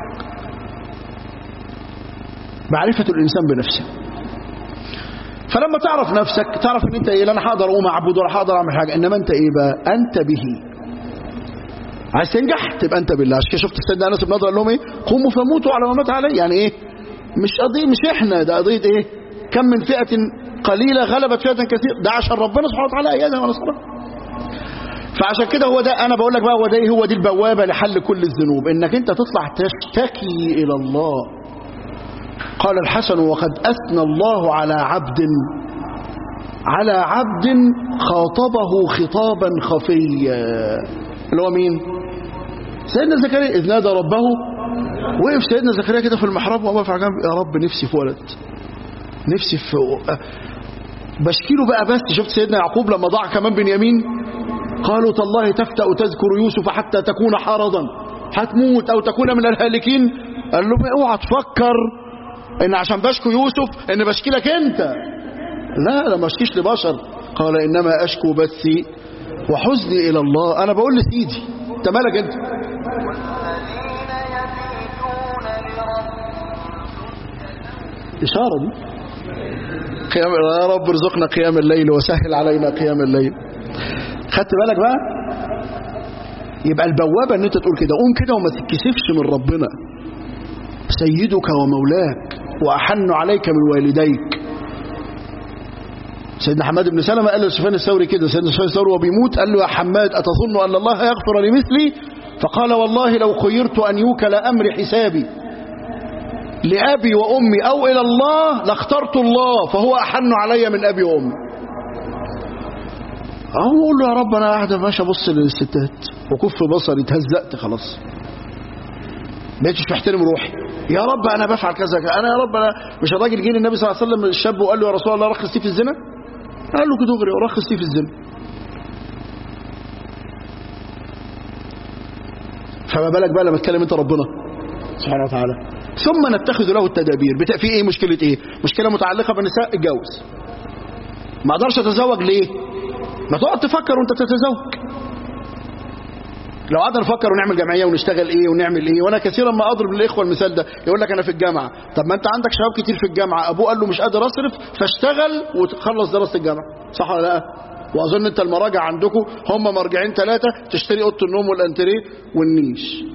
معرفه الانسان بنفسه فلما تعرف نفسك تعرف ان انت ايه لا انا هقدر اقوم اعبد ولا هقدر اعمل حاجه انما انت ايه بقى انت به عايز تنجح تبقى انت بالله عشان كده شفت سيدنا انس بن نضر قال لهم ايه قوموا فموتوا على ما مات عليه يعني ايه مش قضيه مش احنا ده قضيه ايه كم من فئه قليله غلبت فئه كثيره ده عشان ربنا سبحانه وتعالى ايدها ونصرها فعشان كده هو ده انا بقول لك بقى هو ده ايه هو دي البوابه لحل كل الذنوب انك انت تطلع تشتكي الى الله قال الحسن وقد أثنى الله على عبد على عبد خاطبه خطابا خفيا اللي هو مين سيدنا زكريا إذ نادى ربه وقف سيدنا زكريا كده في المحراب وهو على جنب يا رب نفسي في ولد نفسي في بشكيله بقى بس شفت سيدنا يعقوب لما ضاع كمان بنيامين قالوا تالله تفتأ تذكر يوسف حتى تكون حرضا هتموت أو تكون من الهالكين قال له اوعى تفكر ان عشان بشكو يوسف ان بشكي لك انت لا لا ما اشكيش لبشر قال انما اشكو بثي وحزني الى الله انا بقول لسيدي انت مالك انت اشاره دي قيام يا رب ارزقنا قيام الليل وسهل علينا قيام الليل خدت بالك بقى يبقى البوابه ان انت تقول كده قوم كده وما تتكسفش من ربنا سيدك ومولاك وأحن عليك من والديك سيدنا حماد بن سلمة قال لسفيان الثوري كده سيدنا سفيان الثوري وبيموت قال له يا حماد أتظن أن الله يغفر لمثلي فقال والله لو خيرت أن يوكل أمر حسابي لأبي وأمي أو إلى الله لاخترت الله فهو أحن علي من أبي وأمي أقول له يا رب أنا قاعد ماشي أبص للستات وكف بصري اتهزقت خلاص بقيتش محترم روحي يا رب انا بفعل كذا كذا. انا يا رب انا مش الراجل جه النبي صلى الله عليه وسلم الشاب وقال له يا رسول الله رخص في الزنا قال له كده دغري رخص في الزنا فما بالك بقى لما تكلم انت ربنا سبحانه وتعالى ثم نتخذ له التدابير بتا... في ايه مشكلة ايه مشكلة متعلقة بالنساء اتجوز ما اقدرش اتزوج ليه ما تقعد تفكر وانت تتزوج لو قعدنا نفكر ونعمل جمعيه ونشتغل ايه ونعمل ايه وانا كثيرا ما اضرب للاخوه المثال ده يقول لك انا في الجامعه طب ما انت عندك شباب كتير في الجامعه ابوه قال له مش قادر اصرف فاشتغل وتخلص دراسه الجامعه صح ولا لا واظن انت المراجع عندكم هم مرجعين ثلاثه تشتري اوضه النوم والانتريه والنيش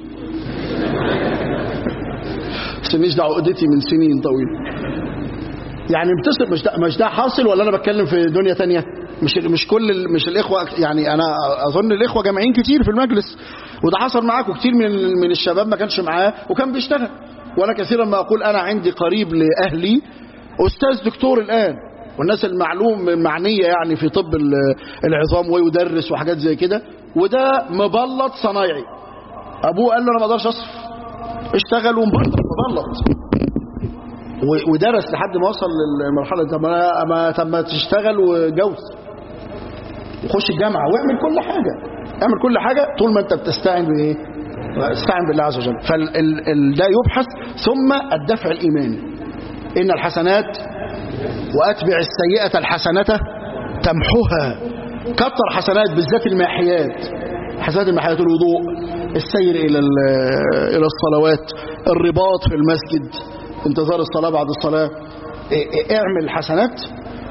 بس النيش ده عقدتي من سنين طويله يعني بتصل مش ده مش ده حاصل ولا انا بتكلم في دنيا تانية مش مش كل ال- مش الاخوه يعني انا اظن الاخوه جامعين كتير في المجلس وده حصل معاكم كتير من ال- من الشباب ما كانش معاه وكان بيشتغل وانا كثيرا ما اقول انا عندي قريب لاهلي استاذ دكتور الان والناس المعلوم المعنيه يعني في طب ال- العظام ويدرس وحاجات زي كده وده مبلط صنايعي ابوه قال له انا ما اقدرش اصرف اشتغل ومبلط مبلط و- ودرس لحد ما وصل للمرحله دي. طب ما ما طب ما تشتغل وجوز وخش الجامعه واعمل كل حاجه اعمل كل حاجه طول ما انت بتستعين بايه استعن بالله عز وجل فده يبحث ثم الدفع الايماني ان الحسنات واتبع السيئه الحسنه تمحوها كتر حسنات بالذات الماحيات حسنات الماحيات الوضوء السير الى ال- الى الصلوات الرباط في المسجد انتظار الصلاه بعد الصلاه إيه- إيه- اعمل حسنات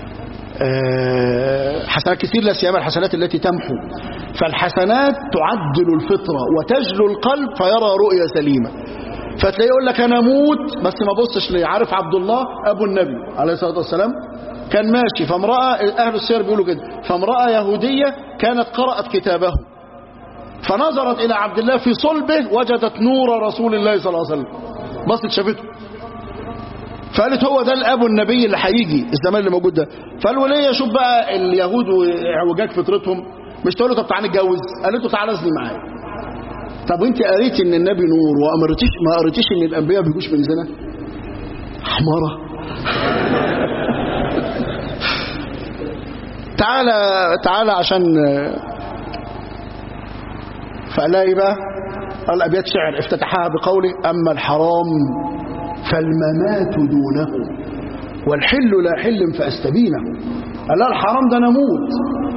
آه، حسنات كثير لا سيما الحسنات التي تمحو فالحسنات تعدل الفطرة وتجلو القلب فيرى رؤية سليمة فتلاقيه يقول لك انا اموت بس ما بصش ليه عارف عبد الله ابو النبي عليه الصلاه والسلام كان ماشي فامراه اهل السير بيقولوا كده فامراه يهوديه كانت قرات كتابه فنظرت الى عبد الله في صلبه وجدت نور رسول الله صلى الله عليه وسلم بصت شافته فقالت هو ده الاب النبي اللي هيجي الزمان اللي موجود ده فقالوا ليه شوف بقى اليهود واعوجاج فطرتهم مش تقول له طب تعالى نتجوز قالت له تعالى اذني معايا طب وانت قريتي ان النبي نور وما قريتيش ما قريتيش ان الانبياء بيجوش من زنا حماره تعالى تعالى عشان فقال لها ايه بقى قال ابيات شعر افتتحها بقوله اما الحرام فالممات دونه والحل لا حل فاستبينه قال لها الحرام ده انا اموت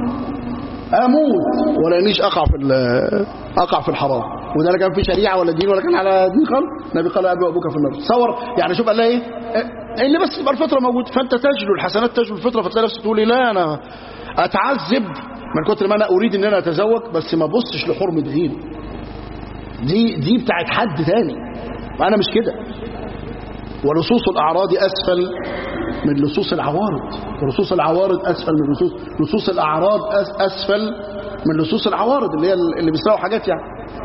اموت ولا انيش اقع في ال- اقع في الحرام وده لا كان في شريعه ولا دين ولا كان على دين خالص النبي قال ابي وابوك في النار تصور يعني شوف قال لها ايه إيه اللي بس تبقى الفطره موجود فانت تجلو الحسنات تجلو الفطره فتلاقي نفسك تقول لي لا انا اتعذب من كتر ما انا اريد ان انا اتزوج بس ما ابصش لحرمه دين دي دي بتاعت حد تاني وانا مش كده ولصوص الاعراض اسفل من لصوص العوارض ولصوص العوارض اسفل من لصوص لصوص الاعراض أس- اسفل من لصوص العوارض اللي هي اللي بيسرقوا حاجات يعني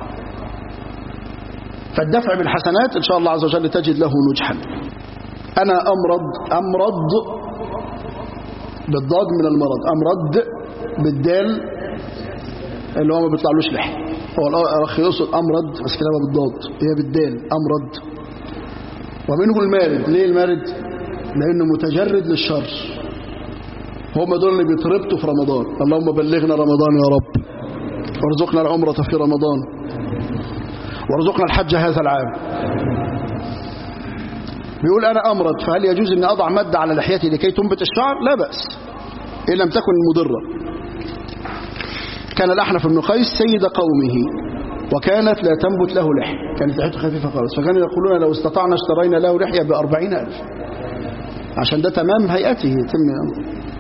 فالدفع بالحسنات ان شاء الله عز وجل تجد له نجحا انا امرض امرض بالضاد من المرض امرض بالدال اللي هو ما بيطلعلوش لحم هو الاخ يقصد امرض بس كلامها بالضاد هي بالدال امرض ومنه المارد ليه المارد لانه متجرد للشر هم دول اللي بيتربطوا في رمضان اللهم بلغنا رمضان يا رب وارزقنا العمرة في رمضان وارزقنا الحج هذا العام بيقول أنا أمرض فهل يجوز أن أضع مادة على لحيتي لكي تنبت الشعر لا بأس إن لم تكن مضرة كان الأحنف بن قيس سيد قومه وكانت لا تنبت له لحية كانت لحيته خفيفة خالص فكانوا يقولون لو استطعنا اشترينا له لحية بأربعين ألف عشان ده تمام هيئته يتم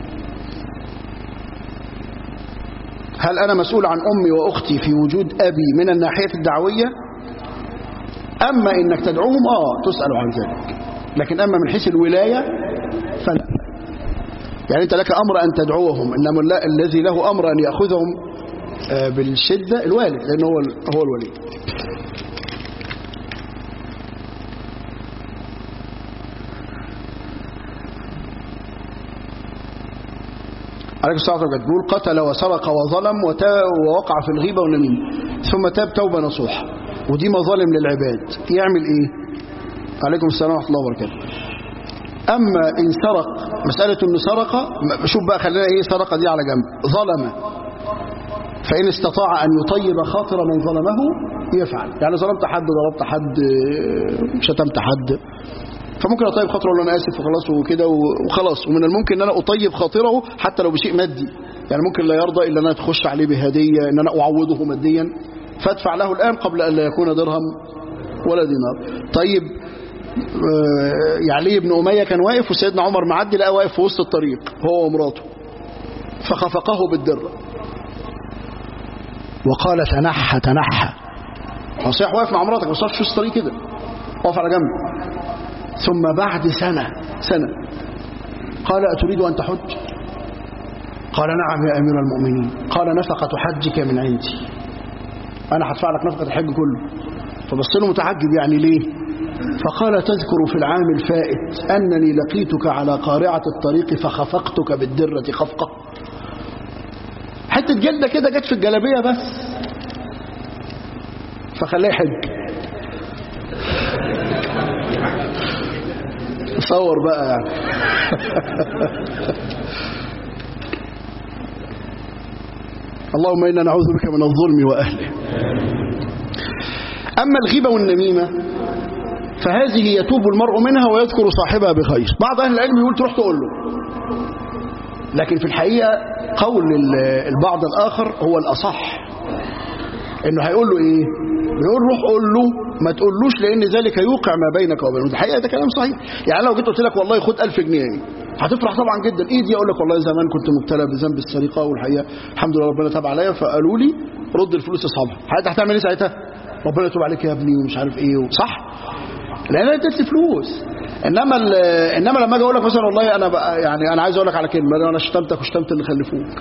هل أنا مسؤول عن أمي وأختي في وجود أبي من الناحية الدعوية أما إنك تدعوهم آه تسأل عن ذلك لكن أما من حيث الولاية فلا يعني أنت لك أمر أن تدعوهم إنما لا- الذي له أمر أن يأخذهم آه، بالشدة الوالد لأنه هو ال- هو الولي عليك الصلاة والسلام بيقول قتل وسرق وظلم وتا- ووقع في الغيبة والنميمة ثم تاب توبة نصوح ودي مظالم للعباد يعمل ايه عليكم السلام ورحمة الله وبركاته أما إن سرق مسألة إنه سرق م- شوف بقى خلينا إيه سرق دي على جنب ظلم فإن استطاع أن يطيب خاطر من ظلمه يفعل يعني ظلمت حد ضربت حد شتمت حد فممكن أطيب خاطره ولا أنا آسف وخلاص وكده وخلاص ومن الممكن أن أنا أطيب خاطره حتى لو بشيء مادي يعني ممكن لا يرضى إلا أن أنا تخش عليه بهدية أن أنا أعوضه ماديا فادفع له الآن قبل أن لا يكون درهم ولا دينار طيب يعني ابن أمية كان واقف وسيدنا عمر معدي لقى واقف في وسط الطريق هو ومراته فخفقه بالدرة وقال تنحى تنحى هو صحيح واقف مع مراتك بس في وسط الطريق كده واقف على جنب ثم بعد سنة سنة قال أتريد أن تحج قال نعم يا أمير المؤمنين قال نفقة حجك من عندي أنا هدفع لك نفقة الحج كله فبص له متعجب يعني ليه فقال تذكر في العام الفائت أنني لقيتك على قارعة الطريق فخفقتك بالدرة خفقة حتة جلدة كده جت في الجلابية بس فخليه حج تصور بقى يعني اللهم إنا نعوذ بك من الظلم وأهله أما الغيبة والنميمة فهذه يتوب المرء منها ويذكر صاحبها بخير بعض أهل العلم يقول تروح تقول له لكن في الحقيقة قول البعض الآخر هو الأصح إنه هيقول له إيه بيقول روح قول له ما تقولوش لأن ذلك يوقع ما بينك وبينه الحقيقة ده كلام صحيح يعني لو جيت قلت لك والله خد 1000 جنيه هتفرح طبعا جدا ايه دي اقول لك والله زمان كنت مبتلى بذنب السرقه والحقيقه الحمد لله ربنا تاب عليا فقالوا لي رد الفلوس لاصحابها حضرتك هتعمل ايه ساعتها ربنا يتوب عليك يا ابني ومش عارف ايه صح لان انا اديت لي فلوس انما انما لما اجي اقول لك مثلا والله انا بقى يعني انا عايز اقول لك على كلمه انا شتمتك وشتمت اللي خلفوك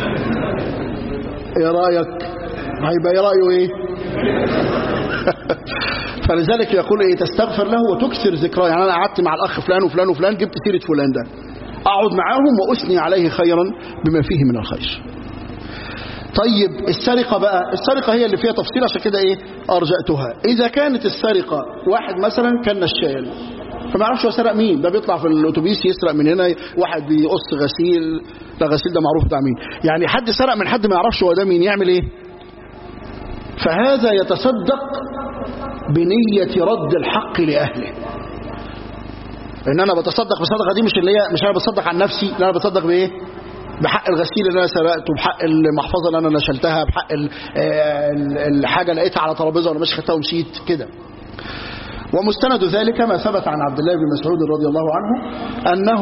ايه رايك هيبقى ايه رايه ايه فلذلك يقول ايه تستغفر له وتكثر ذكراه يعني انا قعدت مع الاخ فلان وفلان وفلان جبت سيره فلان ده اقعد معاهم واثني عليه خيرا بما فيه من الخير طيب السرقه بقى السرقه هي اللي فيها تفصيل عشان كده ايه ارجأتها اذا كانت السرقه واحد مثلا كان نشال فما يعرفش هو سرق مين ده بيطلع في الاتوبيس يسرق من هنا واحد بيقص غسيل ده غسيل ده معروف بتاع مين يعني حد سرق من حد ما يعرفش هو ده مين يعمل ايه فهذا يتصدق بنية رد الحق لأهله ان انا بتصدق بالصدقه دي مش اللي هي مش انا بتصدق عن نفسي لا انا بتصدق بايه بحق الغسيل اللي انا سرقته بحق المحفظه اللي انا نشلتها بحق الحاجه لقيتها على ترابيزه وانا ماشي خدتها ومشيت كده ومستند ذلك ما ثبت عن عبد الله بن مسعود رضي الله عنه انه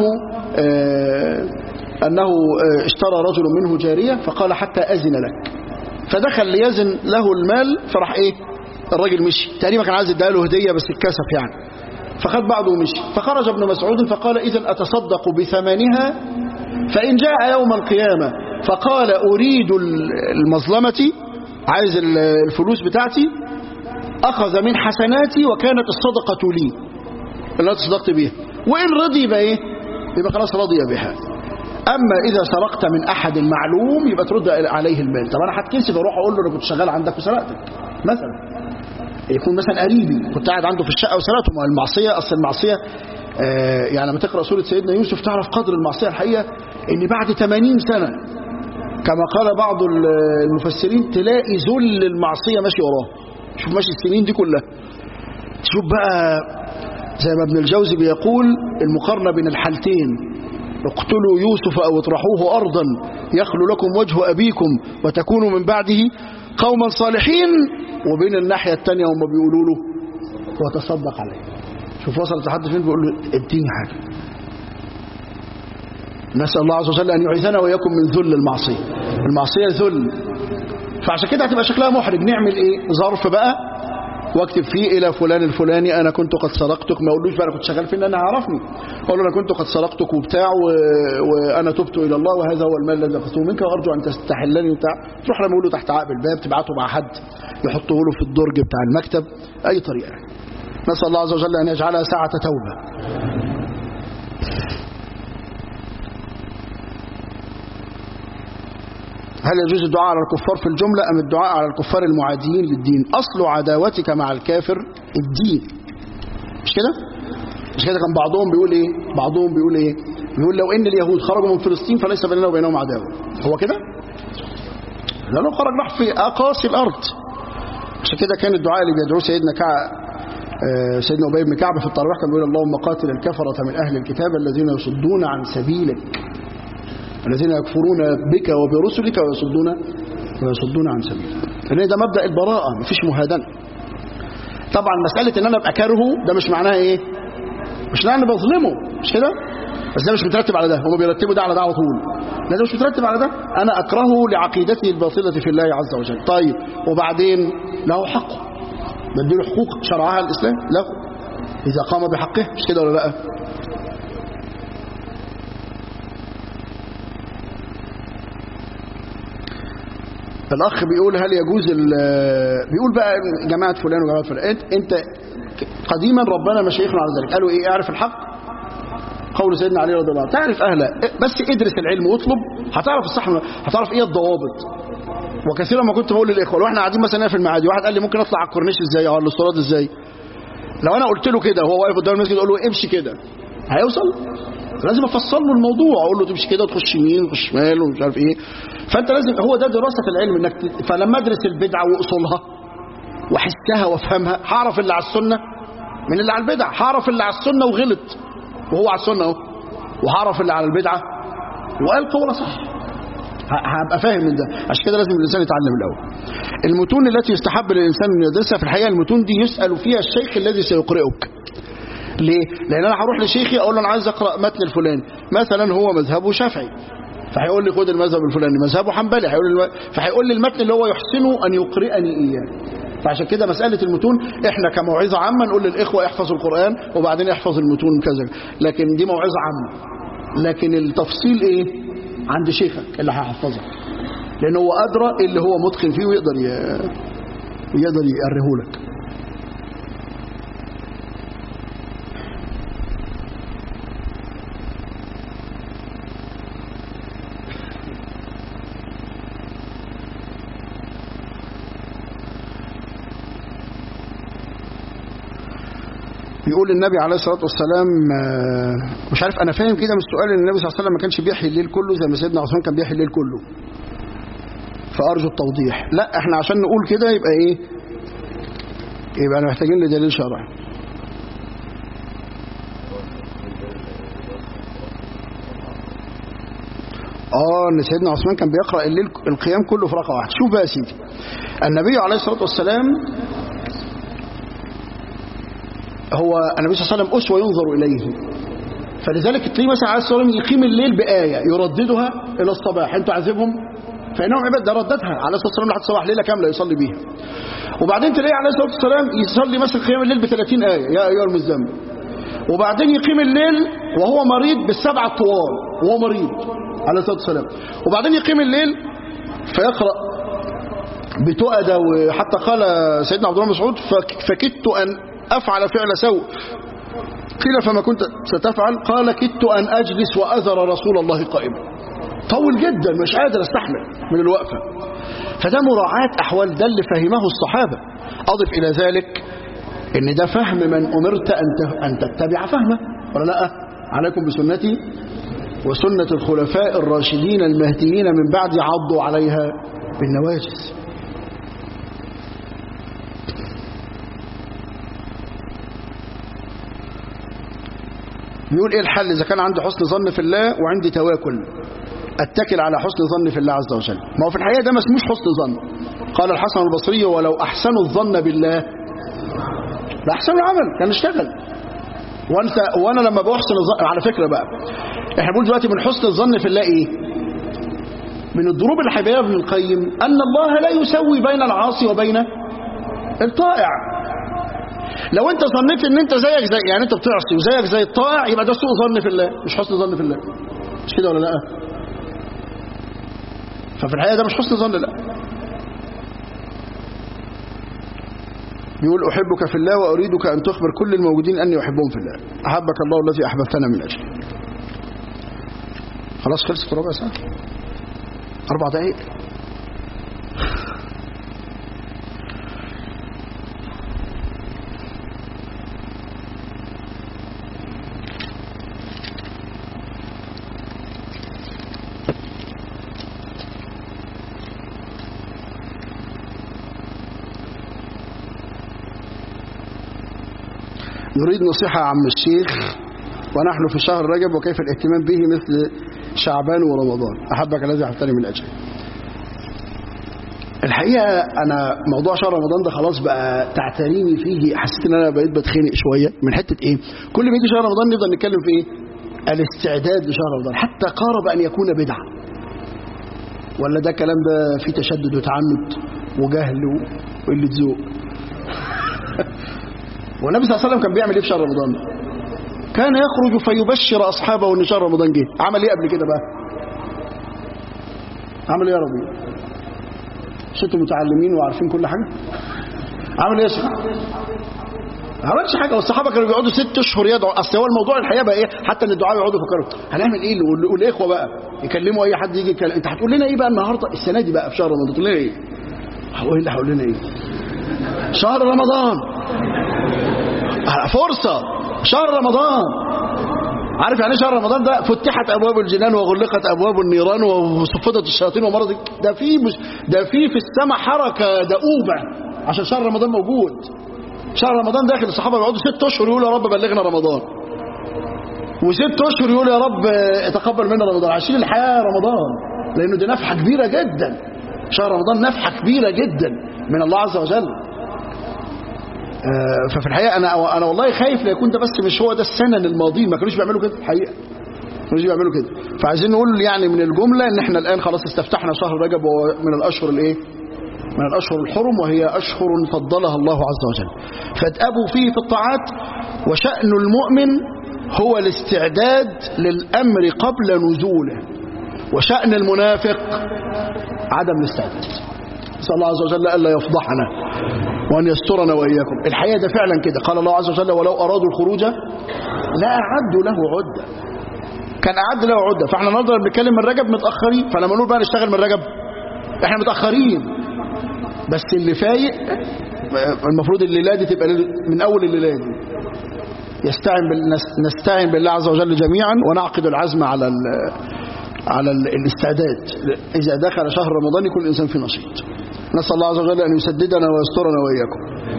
انه اشترى رجل منه جاريه فقال حتى اذن لك فدخل ليزن له المال فراح ايه الراجل مشي تقريبا كان عايز يديها له هديه بس اتكسف يعني فخد بعضه ومشي فخرج ابن مسعود فقال اذا اتصدق بثمنها فان جاء يوم القيامه فقال اريد المظلمه عايز الفلوس بتاعتي اخذ من حسناتي وكانت الصدقه لي اللي انا تصدقت بيها وان رضي يبقى ايه يبقى خلاص رضي بها اما اذا سرقت من احد معلوم يبقى ترد عليه المال طب انا هتكسف اروح اقول له انا كنت شغال عندك وسرقتك مثلا يكون مثلا قريبي كنت قاعد عنده في الشقه وسرقته ما المعصيه اصل المعصيه آه يعني لما تقرا سوره سيدنا يوسف تعرف قدر المعصيه الحقيقه ان بعد 80 سنه كما قال بعض المفسرين تلاقي ذل المعصيه ماشي وراه شوف ماشي السنين دي كلها شوف بقى زي ما ابن الجوزي بيقول المقارنه بين الحالتين اقتلوا يوسف او اطرحوه ارضا يخلو لكم وجه ابيكم وتكونوا من بعده قوما صالحين وبين الناحية التانية هم بيقولوا له وتصدق عليه شوف وصلت لحد فين بيقول له اديني حاجة نسأل الله عز وجل أن يعيذنا وإياكم من ذل المعصية المعصية ذل فعشان كده هتبقى شكلها محرج نعمل ايه ظرف بقى واكتب فيه الى فلان الفلاني انا كنت قد سرقتك ما اقولوش بقى انا كنت شغال فين انا عرفني اقول له انا كنت قد سرقتك وبتاع و... وانا تبت الى الله وهذا هو المال الذي اخذته منك وارجو ان تستحلني وبتاع تروح رميه له تحت عقب الباب تبعته مع حد يحطه له في الدرج بتاع المكتب اي طريقه يعني نسال الله عز وجل ان يجعلها ساعه توبه هل يجوز الدعاء على الكفار في الجملة أم الدعاء على الكفار المعاديين للدين أصل عداوتك مع الكافر الدين مش كده مش كده كان بعضهم بيقول ايه بعضهم بيقول ايه بيقول لو ان اليهود خرجوا من فلسطين فليس بيننا وبينهم عداوة هو كده لأنه خرج راح في أقاصي الأرض عشان كده كان الدعاء اللي بيدعوه سيدنا كعب آه، سيدنا أبي بن كعب في التراويح كان بيقول اللهم قاتل الكفرة من أهل الكتاب الذين يصدون عن سبيلك الذين يكفرون بك وبرسلك ويصدون ويصدون عن سبيلك لأن ده مبدأ البراءة مفيش مهادنة طبعا مسألة ان انا ابقى كارهه ده مش معناها ايه مش معناها اني بظلمه مش كده بس ده مش مترتب على ده هم بيرتبوا ده على ده على طول لا ده مش مترتب على ده انا اكرهه لعقيدته الباطلة في الله عز وجل طيب وبعدين له حقه بديله حقوق شرعها الاسلام له اذا قام بحقه مش كده ولا لا الأخ بيقول هل يجوز ال- بيقول بقى جماعة فلان وجماعة فلان أنت, انت قديما ربنا مشايخنا على ذلك قالوا إيه اعرف الحق قول سيدنا علي رضي الله عنه تعرف أهله بس ادرس العلم واطلب هتعرف الصح من- هتعرف إيه الضوابط وكثيرا ما كنت بقول للإخوة لو احنا قاعدين مثلا في المعادي واحد قال لي ممكن أطلع على الكورنيش إزاي أو على الاستراد إزاي لو أنا قلت له كده وهو واقف قدام المسجد أقول له امشي كده هيوصل لازم افصل له الموضوع اقول له تمشي كده تخش يمين وتخش شمال ومش عارف ايه فانت لازم هو ده دراسه العلم انك ت- فلما ادرس البدعه واصولها واحسها وافهمها هعرف اللي على السنه من اللي على البدع هعرف اللي على السنه وغلط وهو على السنه اهو وهعرف اللي على البدعه وقال قوله صح ه- هبقى فاهم من ده عشان كده لازم الانسان يتعلم الاول المتون التي يستحب للانسان ان يدرسها في الحقيقه المتون دي يسال فيها الشيخ الذي سيقرئك ليه؟ لأن أنا هروح لشيخي أقول له أنا عايز أقرأ متن الفلاني مثلا هو مذهبه شافعي فهيقول لي خد المذهب الفلاني مذهبه حنبلي هيقول لي فهيقول لي المتن اللي هو يحسنه أن يقرئني إياه فعشان كده مسألة المتون احنا كموعظة عامة نقول للإخوة احفظوا القرآن وبعدين احفظ المتون كذا لكن دي موعظة عامة لكن التفصيل ايه عند شيخك اللي هيحفظك لأن هو أدرى اللي هو متقن فيه ويقدر ي... ويقدر يقريه لك بيقول النبي عليه الصلاة والسلام آه، مش عارف أنا فاهم كده من السؤال إن النبي صلى الله عليه وسلم ما كانش بيحيي الليل كله زي ما سيدنا عثمان كان بيحيي الليل كله فأرجو التوضيح لا احنا عشان نقول كده يبقى إيه يبقى أنا محتاجين لدليل شرعي اه ان سيدنا عثمان كان بيقرأ الليل القيام كله في ركعة واحدة شوف بقى يا سيدي النبي عليه الصلاة والسلام هو النبي صلى الله عليه وسلم أسوة ينظر إليه فلذلك تلاقيه مثلا عليه الصلاة والسلام يقيم الليل بآية يرددها إلى الصباح أنتوا عذبهم فإنهم عباد ده رددها عليه الصلاة والسلام لحد صباح ليلة كاملة يصلي بيها وبعدين تلاقيه عليه الصلاة والسلام يصلي مثلا قيام الليل ب 30 آية يا أيها المزمل وبعدين يقيم الليل وهو مريض بالسبع طوال وهو مريض عليه الصلاة والسلام وبعدين يقيم الليل فيقرأ بتؤدى وحتى قال سيدنا عبد الله بن مسعود فك- فكدت أن أفعل فعل سوء قيل فما كنت ستفعل قال كدت أن أجلس وأذر رسول الله قائما طول جدا مش قادر استحمل من الوقفة فده مراعاة أحوال ده اللي فهمه الصحابة أضف إلى ذلك إن ده فهم من أمرت أن ت- أن تتبع فهمه ولا لا عليكم بسنتي وسنة الخلفاء الراشدين المهديين من بعد عضوا عليها بالنواجذ بيقول ايه الحل اذا كان عندي حسن ظن في الله وعندي تواكل اتكل على حسن ظن في الله عز وجل ما هو في الحقيقه ده ما اسموش حسن ظن قال الحسن البصري ولو احسنوا الظن بالله لاحسنوا العمل كان اشتغل وانت وانا لما بحسن الظن على فكره بقى احنا بنقول دلوقتي من حسن الظن في الله ايه من الضروب اللي هيبينها ابن القيم ان الله لا يسوي بين العاصي وبين الطائع لو انت ظنيت ان انت زيك زي يعني انت بتعصي وزيك زي الطائع يبقى ده سوء ظن في الله مش حسن ظن في الله مش كده ولا لا ففي الحقيقه ده مش حسن ظن لا بيقول احبك في الله واريدك ان تخبر كل الموجودين اني احبهم في الله احبك الله الذي احببتنا من اجله خلاص خلصت ربع ساعه اربع دقائق يريد نصيحة يا عم الشيخ ونحن في شهر رجب وكيف الاهتمام به مثل شعبان ورمضان أحبك الذي أحبتني من أجله الحقيقة أنا موضوع شهر رمضان ده خلاص بقى تعتريني فيه حسيت إن أنا بقيت بتخنق شوية من حتة إيه كل ما يجي شهر رمضان نفضل نتكلم في إيه الاستعداد لشهر رمضان حتى قارب أن يكون بدعة ولا ده الكلام ده فيه تشدد وتعنت وجهل وقلة ذوق والنبي صلى الله عليه وسلم كان بيعمل ايه في شهر رمضان كان يخرج فيبشر اصحابه ان شهر رمضان جه عمل ايه قبل كده بقى عمل ايه يا ربي مش انتوا متعلمين وعارفين كل حاجه عمل ايه يا شيخ ما عملش حاجه والصحابه كانوا بيقعدوا ست اشهر يدعوا اصل هو الموضوع الحقيقه بقى ايه حتى ان الدعاء يقعدوا يفكروا هنعمل ايه وال- والاخوه بقى يكلموا اي حد يجي يكلم انت هتقول لنا ايه بقى النهارده السنه دي بقى في شهر رمضان تقول لنا ايه هو ايه اللي هقول لنا ايه شهر رمضان فرصة شهر رمضان عارف يعني ايه شهر رمضان ده فتحت ابواب الجنان وغلقت ابواب النيران وصفدت الشياطين ومرض ده في مش ده في في السماء حركه دؤوبه عشان شهر رمضان موجود شهر رمضان داخل الصحابه بيقعدوا ست اشهر يقولوا يا رب بلغنا رمضان وست اشهر يقولوا يا رب تقبل منا رمضان عايشين الحياه رمضان لانه دي نفحه كبيره جدا شهر رمضان نفحه كبيره جدا من الله عز وجل آه، ففي الحقيقه انا انا والله خايف لا يكون ده بس مش هو ده السنن الماضيين ما كانوش بيعملوا كده الحقيقه ما كانوش بيعملوا كده فعايزين نقول يعني من الجمله ان احنا الان خلاص استفتحنا شهر رجب وهو من الاشهر الايه من الاشهر الحرم وهي اشهر فضلها الله عز وجل فاتأبوا فيه في الطاعات وشأن المؤمن هو الاستعداد للامر قبل نزوله وشأن المنافق عدم الاستعداد نسأل الله عز وجل ألا يفضحنا وأن يسترنا وإياكم الحقيقة ده فعلا كده قال الله عز وجل ولو أرادوا الخروج لا أعدوا له عدة كان أعد له عدة فاحنا النهارده بنتكلم من رجب متأخرين فلما نقول بقى نشتغل من رجب احنا متأخرين بس اللي فايق المفروض الليلة دي تبقى من أول الليلة دي يستعن بال... نستعين بالله عز وجل جميعا ونعقد العزم على ال... على ال... الاستعداد إذا دخل شهر رمضان يكون الإنسان في نشيط نسأل الله عز وجل أن يسددنا ويسترنا وإياكم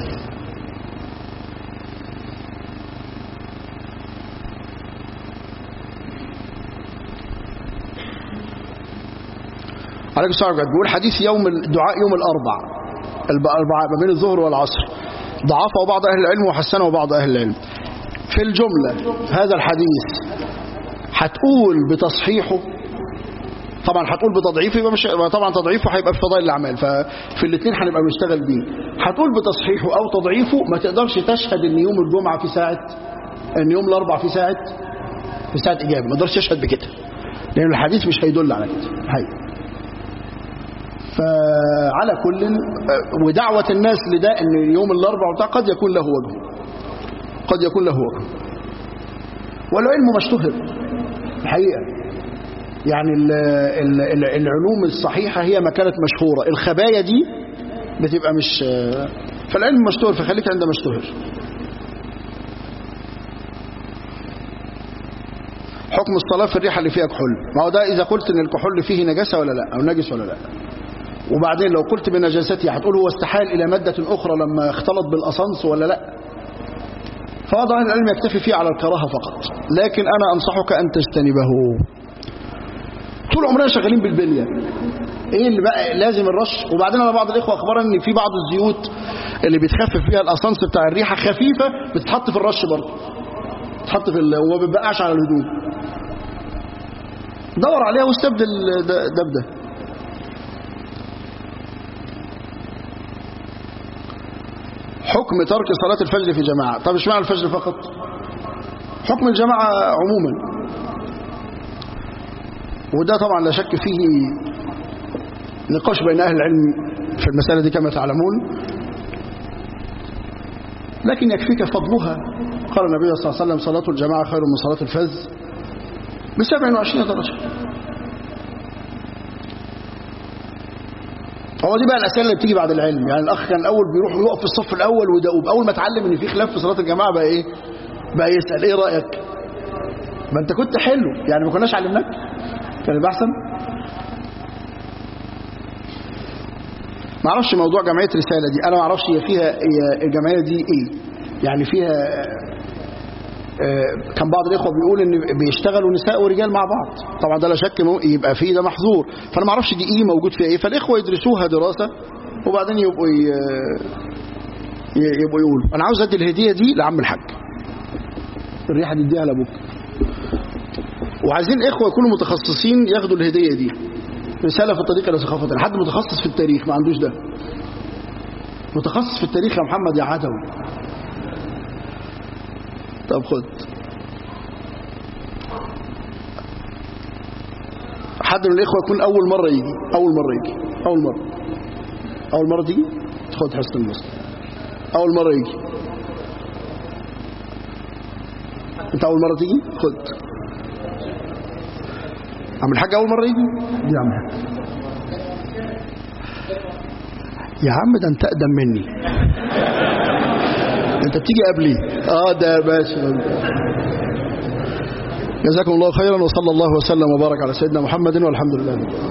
عليكم السلام عليكم بيقول حديث يوم الدعاء يوم الأربع الأربعاء ما بين الظهر والعصر ضعفه بعض أهل العلم وحسنه بعض أهل العلم في الجملة هذا الحديث هتقول بتصحيحه طبعا هتقول بتضعيفه يبقى مش طبعا تضعيفه هيبقى في فضائل الاعمال ففي الاثنين هنبقى بنشتغل بيه هتقول بتصحيحه او تضعيفه ما تقدرش تشهد ان يوم الجمعه في ساعه ان يوم الاربع في ساعه في ساعه اجابه ما تقدرش تشهد بكده لان الحديث مش هيدل على كده حقيقي فعلى كل ودعوة الناس لده ان يوم الاربع بتاع قد يكون له وجه قد يكون له وجه والعلم مشتهر الحقيقة يعني ال ال ال العلوم الصحيحة هي ما كانت مشهورة الخبايا دي بتبقى مش فالعلم مشتهر فخليك عند مشتهر حكم الصلاة في الريحة اللي فيها كحول ما هو ده إذا قلت إن الكحول فيه نجاسة ولا لا أو نجس ولا لا وبعدين لو قلت بنجاسته هتقول هو استحال إلى مادة أخرى لما اختلط بالأصنص ولا لا فوضع العلم يكتفي فيه على الكراهة فقط لكن أنا أنصحك أن تجتنبه طول عمرنا شغالين بالبلية ايه اللي بقى لازم الرش وبعدين انا بعض الاخوه اخبرني ان في بعض الزيوت اللي بتخفف فيها الاسانس بتاع الريحه خفيفه بتتحط في الرش برضه تتحط في ال... وما بيبقاش على الهدوم دور عليها واستبدل ده ده بده حكم ترك صلاة الفجر في جماعة طب اشمعنى الفجر فقط حكم الجماعة عموما وده طبعا لا شك فيه نقاش بين أهل العلم في المسألة دي كما تعلمون لكن يكفيك فضلها قال النبي صلى الله عليه وسلم صلاة الجماعة خير من صلاة الفذ ب 27 درجة هو دي بقى الأسئلة اللي بتيجي بعد العلم يعني الأخ كان الأول بيروح يقف في الصف الأول وده أول ما اتعلم إن في خلاف في صلاة الجماعة بقى إيه بقى يسأل إيه رأيك ما أنت كنت حلو يعني ما كناش علمناك كان يبقى أحسن ما اعرفش موضوع جمعية رسالة دي أنا ما اعرفش هي فيها هي الجمعية دي إيه يعني فيها آه، كان بعض الإخوة بيقول إن بيشتغلوا نساء ورجال مع بعض طبعا ده لا شك مو- يبقى فيه ده محظور فأنا ما اعرفش دي إيه موجود فيها إيه فالإخوة يدرسوها دراسة وبعدين يبقوا ي- ي- يبقوا يقولوا أنا عاوز أدي الهدية دي لعم الحاج الريحة دي اديها لأبوك وعايزين إخوة يكونوا متخصصين ياخدوا الهدية دي رسالة في الطريق إلى ثقافة حد متخصص في التاريخ ما عندوش ده متخصص في التاريخ يا محمد يا عدوي طب خد حد من الإخوة يكون أول مرة يجي أول مرة يجي أول مرة أول مرة تيجي خد حسن المسلم أول مرة يجي أنت أول مرة تيجي خد عم الحاج أول مرة يجي دي يا عم الحاج يا عم ده أنت أقدم مني أنت بتيجي قبلي آه ده يا باشا جزاكم الله خيرا وصلى الله وسلم وبارك على سيدنا محمد والحمد لله